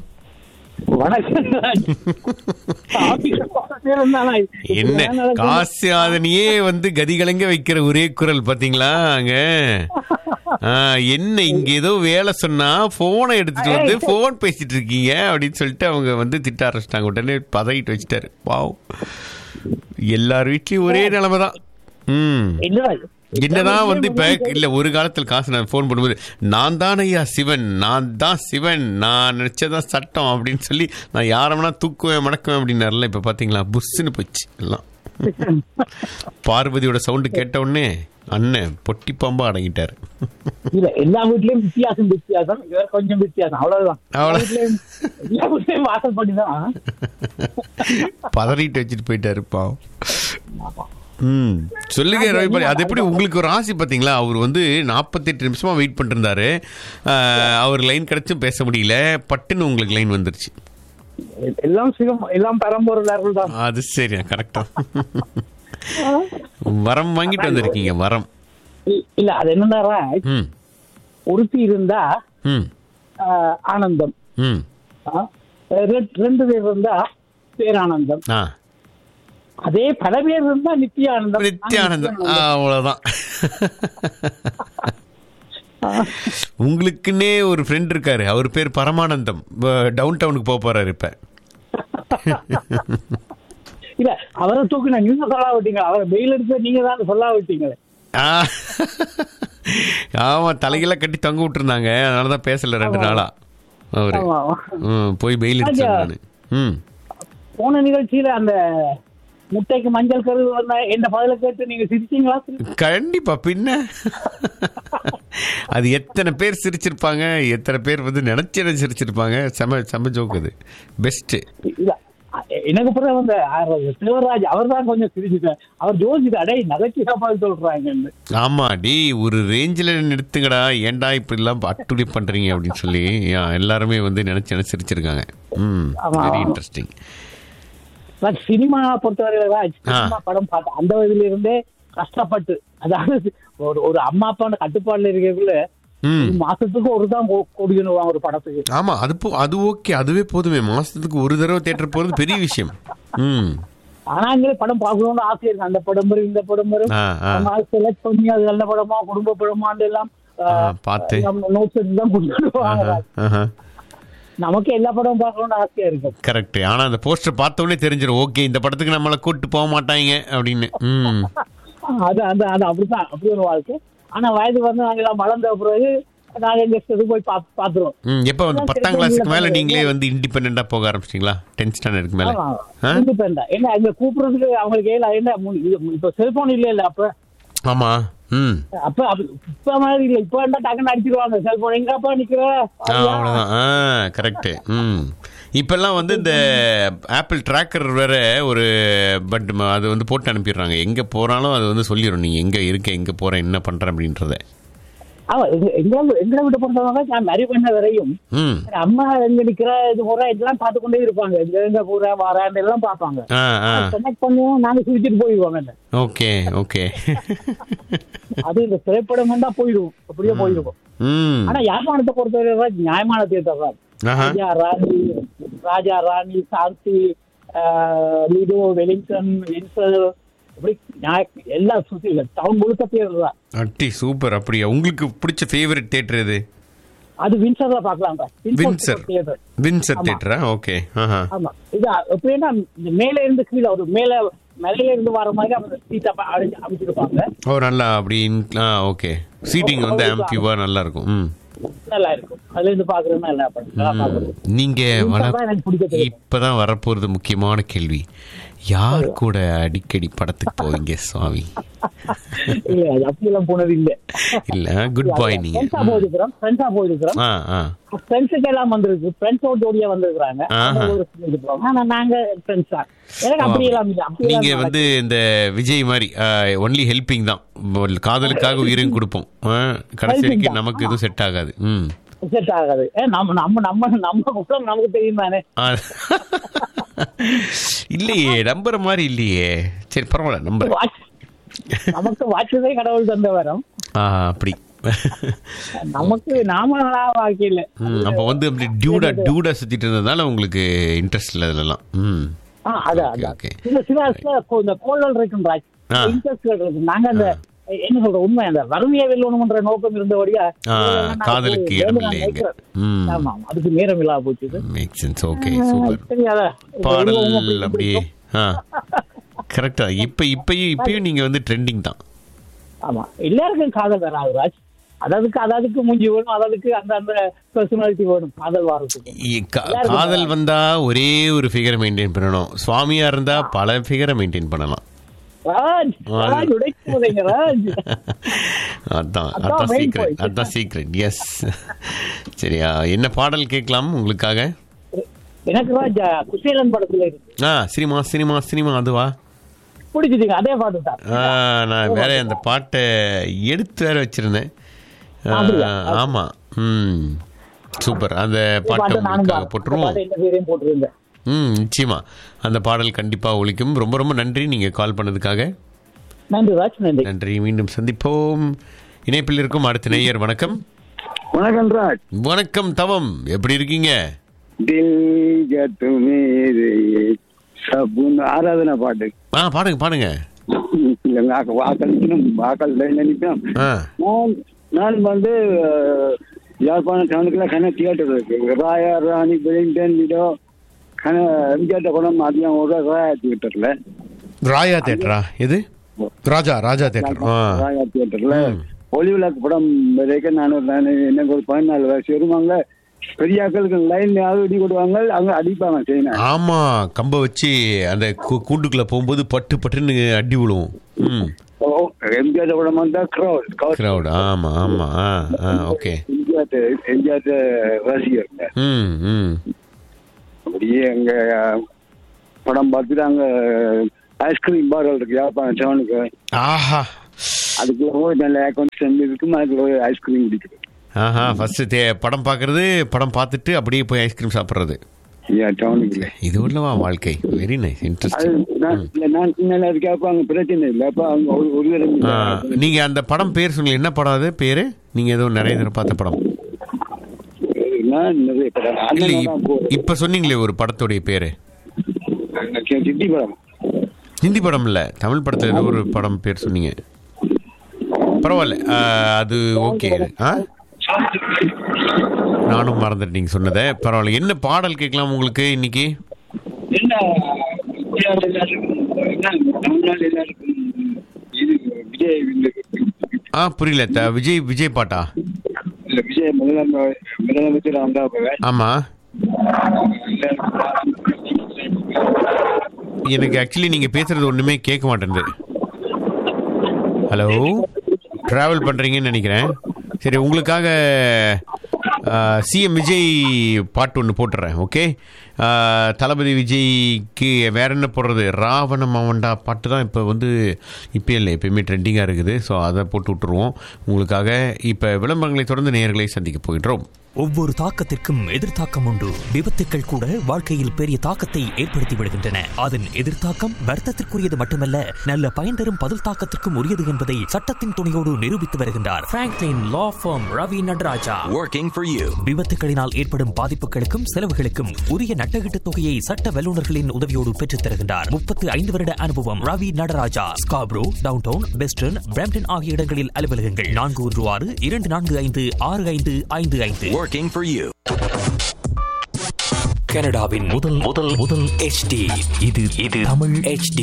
[SPEAKER 1] என்ன காசியாதனையே வந்து கதிகலங்க வைக்கிற ஒரே குரல் பாத்தீங்களா அங்க ஆ, என்ன இங்க ஏதோ வேலை சொன்னா போனை எடுத்துட்டு வந்து போன் பேசிட்டு இருக்கீங்க அப்படின்னு சொல்லிட்டு அவங்க வந்து திட்ட ஆரம்பிச்சிட்டாங்க உடனே பதவிட்டு வச்சுட்டாரு பாவம் எல்லார் வீட்லயும் ஒரே நிலைமை தான் ம் என்னதான் வந்து இப்ப இல்ல ஒரு காலத்துல காசு நான் ஃபோன் பண்ணும்போது நான் தான் ஐயா சிவன் நான் தான் சிவன் நான் நினைச்சதான் சட்டம் அப்படின்னு சொல்லி நான் யாரம்னா தூக்குவேன் மடக்குவேன் அப்படின்னாருல இப்ப பாத்தீங்களா புஷ்ஷுன்னு போச்சு எல்லாம் பார்வதியோட சவுண்டு கேட்ட உடனே அண்ணன் பொட்டி பாம்பா அடங்கிட்டாரு
[SPEAKER 10] இல்ல எல்லா வீட்லயும் வித்தியாசம் வித்தியாசம் இவர் கொஞ்சம் வித்தியாசம் அவ்வளவுதான்
[SPEAKER 1] அவ்வளவு.
[SPEAKER 10] எல்லா வீட்லயும் எல்லா வீட்லயும் வாசல் தான்
[SPEAKER 1] பதறிட்டு வச்சுட்டு போயிட்டாரு பாவம் ம் சொல்லுங்க ரவிபாலி அது எப்படி உங்களுக்கு ஒரு ஆசை பார்த்தீங்களா அவர் வந்து நாற்பத்தெட்டு நிமிஷமா வெயிட் பண்ணிருந்தாரு ஆஹ், அவர் லைன் கிடைச்சும் பேச முடியல பட்டுன்னு உங்களுக்கு லைன் வந்துருச்சு
[SPEAKER 10] எல்லாம் சிவம் எல்லாம் பரம்பொருளார்கள் தான்
[SPEAKER 1] அது சரி கரெக்டா வரம் வாங்கிட்டு வந்திருக்கீங்க வரம்
[SPEAKER 10] இ- இல்ல அது என்னன்னா
[SPEAKER 1] ம்
[SPEAKER 10] ஒருத்தி இருந்தா
[SPEAKER 1] ம்
[SPEAKER 10] ஆஹ், ஆனந்தம்
[SPEAKER 1] ம்
[SPEAKER 10] ஆ, ரெ- ரெண்டு பேர் இருந்தா பேரானந்தம்
[SPEAKER 1] ஆ
[SPEAKER 10] அதே பல பேர் இருந்தா நித்யானந்தம்
[SPEAKER 1] நித்யானந்தம் ஆ, அவ்வளவுதான் உங்களுக்குன்னே ஒரு ஃப்ரெண்ட் இருக்காரு அவர் பேர் பரமானந்தம் டவுன் டவுனுக்கு போக போறாரு இப்ப
[SPEAKER 10] இல்ல அவரை தூக்கின நீங்க சொல்ல விட்டீங்க அவரை வெயில் எடுத்து நீங்க தான் சொல்ல விட்டீங்களே
[SPEAKER 1] ஆ. ஆமா தலைகெல்லாம் கட்டி தொங்க விட்டுருந்தாங்க அதனாலதான் பேசல ரெண்டு நாளா அவரு
[SPEAKER 10] ஆமா, ஆமா.
[SPEAKER 1] ம், போய் பெயில் அடிச்சேன் நானு ம்
[SPEAKER 10] போன நிகழ்ச்சியில அந்த முட்டைக்கு மஞ்சள் கரு வந்த எந்த பதில கேட்டு நீங்க சிரிச்சீங்களா
[SPEAKER 1] கண்டிப்பா பின்ன அது எத்தனை பேர் சிரிச்சிருப்பாங்க எத்தனை பேர் வந்து நினைச்சு சிரிச்சிருப்பாங்க செம செம ஜோக் அது பெஸ்ட்
[SPEAKER 10] இல்ல எனக்கு பிறகு வந்து சிவராஜ் அவர் தான் கொஞ்சம் சிரிச்சுட்டார் அவர் ஜோசிட்டு அடே நகைச்சுவை பதில் சொல்றாங்கன்னு
[SPEAKER 1] ஆமா டி ஒரு ரேஞ்சில் நிறுத்துங்கடா ஏன்டா இப்படி எல்லாம் அட்டுடி பண்றீங்க அப்படின்னு சொல்லி யா, எல்லாருமே வந்து நினைச்சு நினைச்சு சிரிச்சிருக்காங்க ம்
[SPEAKER 10] ஆமா.
[SPEAKER 1] வெரி இன்ட்ரெஸ்டிங்
[SPEAKER 10] பட் சினிமா பொறுத்தவரையில ராஜ்
[SPEAKER 1] ஆ.
[SPEAKER 10] சினிமா படம் பார்த்த அந்த வயதுல இருந்தே கஷ்டப்பட்டு அதாவது ஒரு ஒரு அம்மா அப்பான கட்டுப்பாடுல இருக்கக்குள்ள
[SPEAKER 1] ம்
[SPEAKER 10] ஒரு மாசத்துக்கு ஒரு தான் கொடுக்கணும் ஒரு படத்துக்கு
[SPEAKER 1] ஆமா அது போ அது ஓகே அதுவே போதுமே மாசத்துக்கு ஒரு தடவை தேட்டர் போறது பெரிய விஷயம் ம்
[SPEAKER 10] ஆனா அங்கே படம் பார்க்கணும்னு ஆசை இருக்கு அந்த படம் வரும் இந்த படம் வரும்
[SPEAKER 1] ஆ, ஆ.
[SPEAKER 10] செலக்ட் பண்ணி அது நல்ல படமா குடும்ப படமான்னு எல்லாம்
[SPEAKER 1] ஆ, பார்த்து.
[SPEAKER 10] நோட்ஸ் எடுத்து தான் கொடுத்துருவாங்க
[SPEAKER 1] ஆஹா
[SPEAKER 10] நமக்கு எல்லா படமும் பார்க்கணும்னு ஆசையா இருக்கும்
[SPEAKER 1] கரெக்ட் ஆனா அந்த போஸ்டர் பார்த்த உடனே தெரிஞ்சிடும் ஓகே இந்த படத்துக்கு நம்மளை கூட்டு போக மாட்டாங்க அப்படின்னு ம்
[SPEAKER 10] அது அந்த அது அப்படிதான் அப்படி ஒரு வாழ்க்கை ஆனா வயது வந்து நாங்க எல்லாம் வளர்ந்த பிறகு நாங்க எங்க இஷ்டத்துக்கு போய் பாத்து பாத்துருவோம்
[SPEAKER 1] ம் எப்போ வந்து பத்தாம் கிளாஸுக்கு மேல நீங்களே வந்து இண்டிபெண்டா போக ஆரம்பிச்சிங்களா டென்த் ஸ்டாண்டர்டுக்கு மேல ஆ?
[SPEAKER 10] இண்டிபெண்டா என்ன அங்க கூப்பிடுறதுக்கு அவங்களுக்கு ஏல என்ன மு- இது இப்ப செல்போன் இல்ல இல்ல அப்ப
[SPEAKER 1] ஆமா ம்
[SPEAKER 10] அப்ப அப்ப- இப்ப மாதிரி இல்ல இப்ப என்ன டக்குன்னு அடிச்சிருவாங்க செல்போன் எங்கப்பா நிக்கிற
[SPEAKER 1] ஆ அவ்வளோதான் ஆ கரெக்டு ம் இப்பெல்லாம் வந்து இந்த ஆப்பிள் ட்ராக்கர் வேற ஒரு பட் அது வந்து போட்டு அனுப்பிடுறாங்க எங்கே போகிறாலும் அது வந்து சொல்லிடும் நீ எங்கே இருக்க எங்கே போகிற என்ன பண்ணுற அப்படின்றத
[SPEAKER 10] அவ எங்க- எங்களை எங்களை விட்டு பொறுத்தவங்க நான் மேரி பண்ண வரையும்
[SPEAKER 1] ம்
[SPEAKER 10] அம்மா எங்க நிக்கிற இது போற இதெல்லாம் பார்த்து கொண்டே இருப்பாங்க இங்க எங்க போற வரான் எல்லாம் பார்ப்பாங்க
[SPEAKER 1] ஆ ஆ
[SPEAKER 10] கனெக்ட் பண்ணுவோம் நாங்க சிரிச்சிட்டு போயிடுவாங்க
[SPEAKER 1] ஓகே ஓகே
[SPEAKER 10] அது இந்த திரைப்படம் தான் போயிடுவோம் அப்படியே போயிடுவோம்
[SPEAKER 1] ம்
[SPEAKER 10] ஆனா யாழ்ப்பாணத்தை பொறுத்தவரை நியாயமான தேர்தல் தான்
[SPEAKER 1] ஆஹா.
[SPEAKER 10] ராஜா ராணி ராஜா ராணி சாந்தி ஆஹ், லிடோ வெலிங்டன் வின்சர் இப்படி நியாய- எல்லா சுத்தி டவுன் முழுக்க தேர்தல் தான்
[SPEAKER 1] அட்டி சூப்பர் அப்படியா உங்களுக்கு பிடிச்ச ஃபேவரட் தேட்டர் எது
[SPEAKER 10] அது வின்சர்ல பாக்கலாம்
[SPEAKER 1] வின்சர்
[SPEAKER 10] தேர்தல்
[SPEAKER 1] வின்சர்
[SPEAKER 10] ஆமா.
[SPEAKER 1] தேட்டரா ஓகே ஆஹா
[SPEAKER 10] ஆமா இது எப்படின்னா இந்த மேல இருந்து கீழே ஒரு மேல மேல இருந்து வர மாதிரி அவங்க சீட்டை அமைச்சிருப்பாங்க
[SPEAKER 1] ஓ நல்லா அப்படி ஆ ஓகே சீட்டிங் வந்து ஆம்பியூவா நல்லா இருக்கும் ம்
[SPEAKER 10] நல்லா இருக்கும் அதுல இருந்து பாக்குறதுன்னா நல்லா பண்ணும். நல்லா பாக்குறது
[SPEAKER 1] நீங்க
[SPEAKER 10] வின்சர்
[SPEAKER 1] வர
[SPEAKER 10] தான் எனக்கு பிடிக்க தெரியும்.
[SPEAKER 1] இப்பதான் வரப்போறது முக்கியமான கேள்வி யார் கூட அடிக்கடி படத்துக்கு போவீங்க சுவாமி
[SPEAKER 10] இல்ல அது அப்படியெல்லாம் போனது இல்ல
[SPEAKER 1] இல்ல குட் பாய் நீங்க
[SPEAKER 10] ஃப்ரெண்ட்ஸா போயிருக்கிறோம் ஃப்ரெண்ட்ஸா போயிருக்கிறோம்
[SPEAKER 1] ஆ ஆ
[SPEAKER 10] ஃப்ரெண்ட்ஸுக்கு எல்லாம் வந்திருக்கு ஃப்ரெண்ட்ஸோட ஜோடியா வந்திருக்காங்க
[SPEAKER 1] ஆஹா.
[SPEAKER 10] ஆனா நாங்க ஃப்ரெண்ட்ஸ் தான் எனக்கு அப்படி எல்லாம் இல்ல அப்படி
[SPEAKER 1] நீங்க
[SPEAKER 10] எல்லாம்
[SPEAKER 1] வந்து இந்த விஜய் மாதிரி ஒன்லி ஹெல்பிங் தான் காதலுக்காக உயிரையும் கொடுப்போம் ஆ, கடைசி
[SPEAKER 10] Helping
[SPEAKER 1] வரைக்கும்
[SPEAKER 10] தான்.
[SPEAKER 1] நமக்கு எதுவும் செட் ஆகாது ம்
[SPEAKER 10] செட் ஆகாது ஏ, நம்ம நம்ம நம்ம நம்ம குற்றம் நமக்கு தெரியும் தானே
[SPEAKER 1] ஆ. இல்லையே நம்புற மாதிரி இல்லையே சரி பரவாயில்ல நம்புறேன்
[SPEAKER 10] வாட்ச் நமக்கு வாட்சதே கடவுள் தந்த வரம்
[SPEAKER 1] ஆ அப்படி
[SPEAKER 10] நமக்கு நாம நல்லா வாழ்க்கையில
[SPEAKER 1] ம், அப்போ வந்து அப்படி டியூடா டியூடா சுத்திட்டு இருந்ததுனால உங்களுக்கு இன்ட்ரெஸ்ட் இல்லை அதெல்லாம் ம்
[SPEAKER 10] ஆ, அதான்
[SPEAKER 1] Okay,
[SPEAKER 10] அதான்
[SPEAKER 1] okay.
[SPEAKER 10] சில சில சில கோ- இந்த கோள்கள் இருக்கும் ராஜ்
[SPEAKER 1] ஆ.
[SPEAKER 10] இன்ட்ரெஸ்ட் இருக்கு நாங்க அந்த என்ன சொல்ற உண்மை அந்த வறுமையை வெல்லணும்ன்ற நோக்கம் இருந்தபடியா
[SPEAKER 1] ஆ,
[SPEAKER 10] இதெல்லாம் நான்
[SPEAKER 1] காதலுக்கு
[SPEAKER 10] வேலை
[SPEAKER 1] இடம்
[SPEAKER 10] நான்
[SPEAKER 1] இல்லை எங்க.
[SPEAKER 10] நினைக்கிறேன்.
[SPEAKER 1] ம்.
[SPEAKER 10] ஆமா அதுக்கு நேரம் இல்லாம போச்சு இது.
[SPEAKER 1] மேக் சென்ஸ் ஓகே
[SPEAKER 10] ஆ,
[SPEAKER 1] சூப்பர்
[SPEAKER 10] சரி அதான் இப்ப
[SPEAKER 1] பாடல்
[SPEAKER 10] இதுவும் அப்படி
[SPEAKER 1] அப்படியே
[SPEAKER 10] இருக்கும்.
[SPEAKER 1] ஆ கரெக்டா இப்ப இப்பயும் இப்பயும் நீங்க வந்து ட்ரெண்டிங் தான்
[SPEAKER 10] ஆமா எல்லாருக்கும் காதல் வராது ராஜ் அதாவதுக்கு அதாவதுக்கு மூஞ்சி வேணும் அதாவதுக்கு அந்த அந்த பர்சனாலிட்டி வேணும் காதல் வாரத்துக்கு
[SPEAKER 1] இ- கா- காதல் வந்தா ஒரே ஒரு ஃபிகரை மெயின்டைன் பண்ணணும் சுவாமியா இருந்தா பல ஃபிகரை மெயின்டைன் பண்ணலாம்
[SPEAKER 10] ராஜ் ராஜ் உடைச்சு போதீங்க ராஜ்
[SPEAKER 1] அதான்
[SPEAKER 10] அதான்
[SPEAKER 1] அதான்
[SPEAKER 10] main
[SPEAKER 1] சீக்ரெட்
[SPEAKER 10] point.
[SPEAKER 1] அதான் சீக்ரெட் எஸ் சரியா என்ன பாடல் கேட்கலாம் உங்களுக்காக
[SPEAKER 10] எனக்கு ராஜ் குசேலன் படத்துல இருக்கு
[SPEAKER 1] ஆ சினிமா சினிமா சினிமா அதுவா
[SPEAKER 10] பிடிச்சிட்டீங்க அதே பாட்டு தான்
[SPEAKER 1] ஆ, நான் வேற அந்த பாட்டை எடுத்து வேற வச்சிருந்தேன் ஆ,
[SPEAKER 10] அப்படியா?
[SPEAKER 1] ஆமா ம் சூப்பர் அந்த பாட்டை
[SPEAKER 10] பாட்டு நானும்
[SPEAKER 1] உங்களுக்காக
[SPEAKER 10] பாடுறேன். இந்த
[SPEAKER 1] போட்டுருவோம்
[SPEAKER 10] பாட்டு என்ன பேரையும் போட்டிருந்தேன்
[SPEAKER 1] ம் நிச்சயமா அந்த பாடல் கண்டிப்பா ஒலிக்கும் ரொம்ப ரொம்ப நன்றி நீங்க கால் பண்ணதுக்காக
[SPEAKER 10] நன்றி ராஜ் நன்றி
[SPEAKER 1] நன்றி மீண்டும் சந்திப்போம் இணைப்பில் இருக்கும் அடுத்த நேயர் வணக்கம்
[SPEAKER 11] வணக்கம் ராஜ்
[SPEAKER 1] வணக்கம் தவம் எப்படி இருக்கீங்க
[SPEAKER 11] தில் ஜத்து மேரே சபுன் ஆராதனை பாட்டு
[SPEAKER 1] ஆ பாடுங்க பாடுங்க
[SPEAKER 11] இல்ல, நான் வாக்களிக்கணும் வாக்கள் நினைப்பேன்
[SPEAKER 1] ஆ
[SPEAKER 11] நான் நான் வந்து அஹ், யாழ்ப்பாணம் டவுனுக்குள்ள கன தியேட்டர் இருக்கு ராயா ராணி வெலிங்டன் விடோ கன எம்ஜிஆர் படம் அதிகம் ஒரு ராயா தியேட்டர்ல
[SPEAKER 1] ராயா தேட்டரா இது ராஜா ராஜா தேட்டர் ஆ
[SPEAKER 11] ராயா தியேட்டர்ல ஒளி விளக்கு படம் வரைக்கும் நான் ஒரு நான் எனக்கு ஒரு பதினாலு வயசு வருவாங்க பெரியாக்களுக்கு லைன் யாரும் இடி கொடுவாங்க அங்க அடிப்பாங்க செய்யினா
[SPEAKER 1] ஆமா கம்ப வச்சு அந்த கூ- கூண்டுக்குள்ள போகும்போது பட்டு பட்டுன்னு அடி விழுவும் ம்
[SPEAKER 11] எம்ஜிஆர் படம் வந்தா கிரௌட்
[SPEAKER 1] கிரௌட் ஆமா ஆமா ஆ ஆ ஓகே
[SPEAKER 11] எம்ஜிஆர் எம்ஜிஆர் ரசிகர்
[SPEAKER 1] ம் ம்
[SPEAKER 11] அப்படியே அங்க படம் பார்த்துட்டு அங்க ஐஸ்கிரீம் பார் இருக்கு யாழ்ப்பாணம் டவுனுக்கு
[SPEAKER 1] ஆஹா
[SPEAKER 11] அதுக்குள்ள போய் நல்ல அக்கௌண்ட் இருக்கும் அதுக்குள்ள போய் ஐஸ்கிரீம் குடிக்கிறது
[SPEAKER 1] ஆஹா ஃபர்ஸ்ட் தே படம் பார்க்கறது படம் பார்த்துட்டு அப்படியே போய் ஐஸ்கிரீம் சாப்பிட்றது
[SPEAKER 11] ஏன் டவுனுக்குள்ள
[SPEAKER 1] இது உள்ளவா வாழ்க்கை வெரி நைஸ்
[SPEAKER 11] அது
[SPEAKER 1] இன்ட்ரெஸ்டிங்
[SPEAKER 11] நான் இல்ல, நான் சின்ன கேட்ப அங்க பிரச்சனை இல்லை அப்ப அவங்க ஒரு ஒரு தடவை
[SPEAKER 1] ஆ, நீங்க அந்த படம் பேர் சொன்னீங்க என்ன படம் அது பேரு நீங்க ஏதோ நிறைய தடவை பார்த்த படம்
[SPEAKER 11] நான் நிறைய படம்
[SPEAKER 1] இல்ல
[SPEAKER 11] அண்ணன்
[SPEAKER 1] இப்-
[SPEAKER 11] தான் போறேன்
[SPEAKER 1] இப்ப சொன்னீங்களே ஒரு படத்துடைய பேரு
[SPEAKER 11] சிட்டி படம்
[SPEAKER 1] ஹிந்தி படம் இல்ல தமிழ் படத்துல ஏதோ ஒரு படம் பேர் சொன்னீங்க பரவாயில்ல ஆ, அது ஓகே ஆ நானும் மறந்துட்டேன் நீங்க சொன்னதை பரவாயில்ல என்ன பாடல் கேட்கலாம் உங்களுக்கு இன்னைக்கு
[SPEAKER 11] என்ன இந்தியாவில் எல்லாருக்கும் என்ன தமிழ்நாடு எல்லாருக்கும் இது விஜய் இந்த-
[SPEAKER 1] ஆ புரியல த- விஜய் விஜய் பாட்டா
[SPEAKER 11] இல்ல விஜய் முதலமை முதலமைச்சர் வந்தா போவேன்
[SPEAKER 1] ஆமா எனக்கு ஆக்சுவலி நீங்க பேசுறது ஒண்ணுமே கேட்க மாட்டேங்குது ஹலோ டிராவல் பண்றீங்கன்னு நினைக்கிறேன் சரி உங்களுக்காக சிஎம் விஜய் பாட்டு ஒன்று போட்டுறேன் ஓகே தளபதி விஜய்க்கு வேற என்ன போடுறது ராவண மாவண்டா பாட்டு தான் இப்போ வந்து இப்போ இல்லை எப்பயுமே ட்ரெண்டிங்காக இருக்குது ஸோ அதை போட்டு விட்டுருவோம் உங்களுக்காக இப்போ விளம்பரங்களை தொடர்ந்து நேயர்களை சந்திக்க போகின்றோம்
[SPEAKER 12] ஒவ்வொரு தாக்கத்திற்கும் எதிர்த்தாக்கம் உண்டு விபத்துக்கள் கூட வாழ்க்கையில் பெரிய தாக்கத்தை ஏற்படுத்தி விடுகின்றன அதன் எதிர்த்தாக்கம் வர்த்தத்திற்குரியது மட்டுமல்ல நல்ல பயன் தரும் பதில் தாக்கத்திற்கும் உரியது என்பதை சட்டத்தின் துணையோடு நிரூபித்து வருகின்றார் Franklin law firm Ravi Nataraja
[SPEAKER 5] Working for you.
[SPEAKER 12] விபத்துகளினால் ஏற்படும் பாதிப்புகளுக்கும் செலவுகளுக்கும் உரிய நட்டகீட்டு தொகையை சட்ட வல்லுநர்களின் உதவியோடு பெற்றுத் தருகின்றார் முப்பத்து ஐந்து வருட அனுபவம் Ravi Nataraja Scarborough downtown western Brampton ஆகிய இடங்களில் அலுவலகங்கள் நான்கு ஒன்று ஆறு இரண்டு நான்கு ஐந்து ஆறு ஐந்து ஐந்து ஐந்து
[SPEAKER 5] Working for you.
[SPEAKER 12] கனடாவின் முதல் முதல் முதல் HD இது இது தமிழ் HD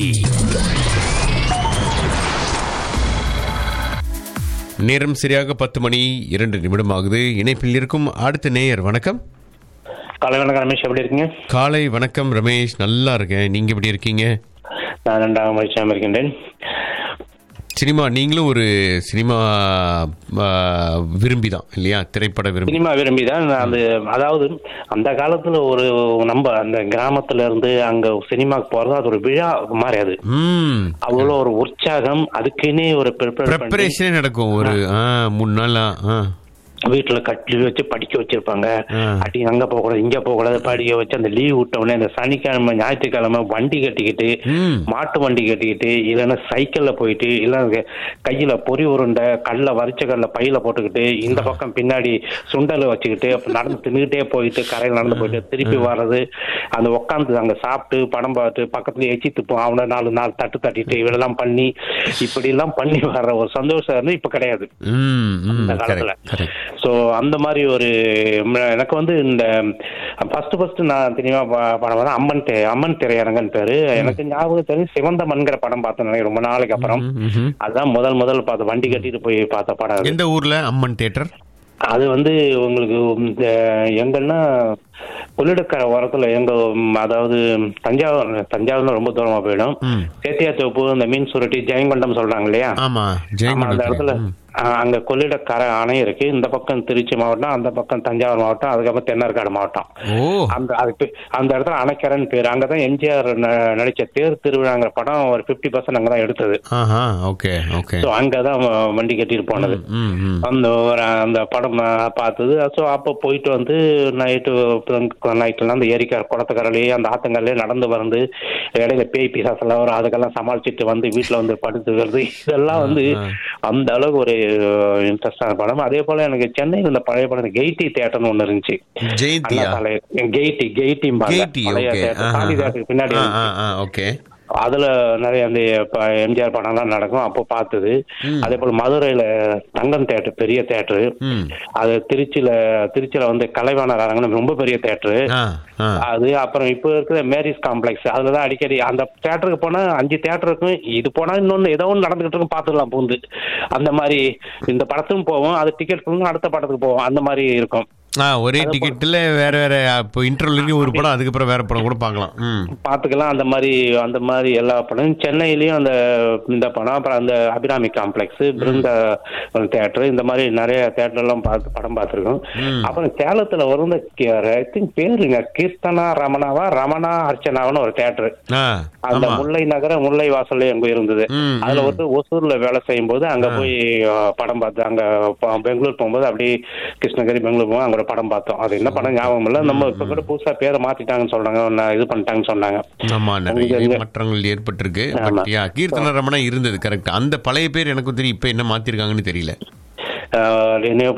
[SPEAKER 1] நேரம் சரியாக பத்து மணி இரண்டு நிமிடம் ஆகுது இணைப்பில் இருக்கும் அடுத்த நேயர் வணக்கம்
[SPEAKER 13] காலை வணக்கம் ரமேஷ் எப்படி இருக்கீங்க
[SPEAKER 1] காலை வணக்கம் ரமேஷ் நல்லா இருக்கேன் நீங்க எப்படி இருக்கீங்க
[SPEAKER 13] நான் ரெண்டாவது மகிழ்ச்சியாக இருக்கின்றேன்
[SPEAKER 1] சினிமா நீங்களும் ஒரு சினிமா விரும்பி தான் இல்லையா திரைப்பட விரும்பி
[SPEAKER 13] சினிமா விரும்பி தான் நான் அது அதாவது அந்த காலத்துல ஒரு நம்ம அந்த கிராமத்துல இருந்து அங்க சினிமாக்கு போறது அது ஒரு விழா மாதிரி அது
[SPEAKER 1] ம்
[SPEAKER 13] அவ்வளோ ஒரு உற்சாகம் அதுக்குன்னே ஒரு prepare பண்ணி
[SPEAKER 1] ப்ரிப்பரேஷனே நடக்கும் ஒரு ஆ மூணு நாளா ஆ
[SPEAKER 13] வீட்டுல கட்டி வச்சு படிக்க வச்சிருப்பாங்க அடி அங்க போக கூடாது இங்க போக கூடாது படிக்க வச்சு அந்த லீவ் விட்ட உடனே அந்த சனிக்கிழமை ஞாயிற்றுக்கிழமை வண்டி கட்டிக்கிட்டு மாட்டு வண்டி கட்டிக்கிட்டு இல்லைன்னா சைக்கிள்ல போயிட்டு இல்ல கையில பொறி உருண்டை கல்ல வரிச்ச கல்ல பையில போட்டுக்கிட்டு இந்த பக்கம் பின்னாடி சுண்டல் வச்சுக்கிட்டு அப்ப நடந்து தின்னுகிட்டே போயிட்டு கரையில் நடந்து போயிட்டு திருப்பி வர்றது அந்த உட்காந்து அங்க சாப்பிட்டு படம் பார்த்து பக்கத்துல எச்சி துப்போம் அவனை நாலு நாள் தட்டு தட்டிட்டு இவெல்லாம் பண்ணி இப்படி எல்லாம் பண்ணி வர்ற ஒரு சந்தோஷம் வந்து இப்ப கிடையாது
[SPEAKER 1] ம் ம்
[SPEAKER 13] அந்த காலத்துல
[SPEAKER 1] கரெக்ட் கரெக்ட்
[SPEAKER 13] ஸோ அந்த மாதிரி ஒரு ம், எனக்கு வந்து இந்த ஃபர்ஸ்ட் ஃபர்ஸ்ட் நான் தெரியுமா ப- படம் வந்து அம்மன் தே அம்மன் திரையரங்கன் பேரு எனக்கு ஞாபகம் தெரிஞ்சு சிவந்த மண்கிற படம் பார்த்தேன் நினைக்கிறேன் ரொம்ப நாளைக்கு அப்புறம்
[SPEAKER 1] ம்ஹும்.
[SPEAKER 13] அதுதான் முதல் முதல் பார்த்த வண்டி கட்டிட்டு போய் பார்த்த படம் அது.
[SPEAKER 1] எந்த ஊர்ல அம்மன் தியேட்டர்
[SPEAKER 13] அது வந்து உங்களுக்கு இந்த எங்கன்னா கொள்ளிடக்கரை ஓரத்துல எங்க ம், அதாவது தஞ்சாவூர் தஞ்சாவூர்ல ரொம்ப தூரமா போயிடும்
[SPEAKER 1] ம்
[SPEAKER 13] சேத்தியாத்தோப்பு இந்த மீன் சுருட்டி ஜெயங்கொண்டம் சொல்றாங்க இல்லையா
[SPEAKER 1] ஆமா
[SPEAKER 13] ஆமா, அந்த
[SPEAKER 1] ஜெயங்கொண்டம்
[SPEAKER 13] இடத்துல ஆ, அங்க கொள்ளிடக்கரை அணை இருக்கு இந்த பக்கம் திருச்சி மாவட்டம் அந்த பக்கம் தஞ்சாவூர் மாவட்டம் அதுக்கப்புறம் தென்னார்காடு மாவட்டம்
[SPEAKER 1] ஓ
[SPEAKER 13] அந்த அதுக்கு அந்த இடத்துல அணைக்கரைன்னு பேர் அங்கதான் எம்ஜிஆர் ந- நடிச்ச தேர் திருவிழாங்கிற படம் ஒரு 50% பர்சன்ட் அங்கதான் எடுத்தது
[SPEAKER 1] ஆஹா ஓகே ஓகே
[SPEAKER 13] ஸோ அங்கதான் வ- வண்டி கட்டிட்டு போனது
[SPEAKER 1] ம் ம்
[SPEAKER 13] அந்த ஒரு அந்த படம் நான் பார்த்தது ஸோ அப்போ போயிட்டு வந்து நைட்டு நைட்டுலாம் அந்த ஏரிக்கார் குளத்துக்கரையிலேயே அந்த ஆத்தங்கரையிலே நடந்து வந்து இடையில பேய் பிசாசெல்லாம் வரும் அதுக்கெல்லாம் சமாளிச்சுட்டு வந்து வீட்டில் வந்து படுத்துக்கிறது இதெல்லாம் வந்து அந்த அளவுக்கு ஒரு இன்ட்ரெஸ்டான படம் அதே போல எனக்கு சென்னையில் இந்த பழைய படம் கெய்டி தேட்டர்னு ஒண்ணு இருந்துச்சு
[SPEAKER 1] ஜெயந்தியா
[SPEAKER 13] அண்ணா சாலை- கெய்டி கெய்டி
[SPEAKER 1] கேட்டி ஓகே
[SPEAKER 13] காந்தி தேட்டருக்கு பின்னாடி இருந்துச்சு.
[SPEAKER 1] ஓகே
[SPEAKER 13] அதுல நிறைய அந்த ப- எம்ஜிஆர் படம்லாம் நடக்கும் அப்போ பார்த்தது அதே போல மதுரையில தங்கம் தேட்டர் பெரிய தேட்டரு அது திருச்சியில திருச்சியில வந்து கலைவாணர் அரங்கன்னு ரொம்ப பெரிய தேட்டரு அது அப்புறம் இப்போ இருக்கிற மேரிஸ் காம்ப்ளெக்ஸ் அதுலதான் அடிக்கடி அந்த தேட்டருக்கு போனா அஞ்சு தேட்டர் இருக்கும் இது போனா இன்னொன்னு ஏதோ ஒன்று நடந்துகிட்டு இருக்கும் பார்த்துக்கலாம் பூந்து அந்த மாதிரி இந்த படத்துக்கும் போவோம் அது டிக்கெட் அடுத்த படத்துக்கு போவோம் அந்த மாதிரி இருக்கும்
[SPEAKER 1] ஆ ஒரே டிக்கெட்டில் வேற வேற இப்போ இன்டர்வல்லையும் ஒரு படம் அதுக்கப்புறம் வேற படம் கூட பார்க்கலாம் ம்
[SPEAKER 13] பார்த்துக்கலாம் அந்த மாதிரி அந்த மாதிரி எல்லா படமும் சென்னையிலயும் அந்த இந்த படம் அப்புறம் அந்த அபிராமி காம்ப்ளெக்ஸ் பிருந்தா தேட்டர் இந்த மாதிரி நிறைய தேட்டர் எல்லாம் பார்த்து படம் பார்த்துருக்கோம் அப்புறம் சேலத்துல வரும் ஐ திங்க் பேருங்க கீர்த்தனா ரமணாவா ரமணா அர்ச்சனாவான்னு ஒரு தேட்டர்
[SPEAKER 1] ஆ
[SPEAKER 13] அந்த முல்லை நகர முல்லை வாசல்ல அங்க இருந்தது
[SPEAKER 1] ம்,
[SPEAKER 13] அதுல வந்து ஒசூர்ல வேலை செய்யும் போது அங்க போய் அஹ், படம் பார்த்து அங்க ப- பெங்களூர் போகும்போது அப்படியே கிருஷ்ணகிரி பெங்களூர் போகும் அங்க ஒரு படம் பார்த்தோம் அது என்ன படம் ஞாபகம் இல்ல நம்ம இப்ப கூட புதுசா பேரை மாத்திட்டாங்கன்னு சொல்றாங்க ஒண்ணு இது பண்ணிட்டாங்கன்னு சொன்னாங்க
[SPEAKER 1] ஆமா நிறைய
[SPEAKER 13] அங்க-
[SPEAKER 1] மாற்றங்கள் ஏற்பட்டிருக்கு
[SPEAKER 13] ஆமா.
[SPEAKER 1] பட் யா கீர்த்தன ரமணா இருந்தது கரெக்ட் அந்த பழைய பேர் எனக்கும் தெரியும் இப்போ என்ன மாத்திருக்காங்கன்னு தெரியல
[SPEAKER 13] அஹ், நினைவு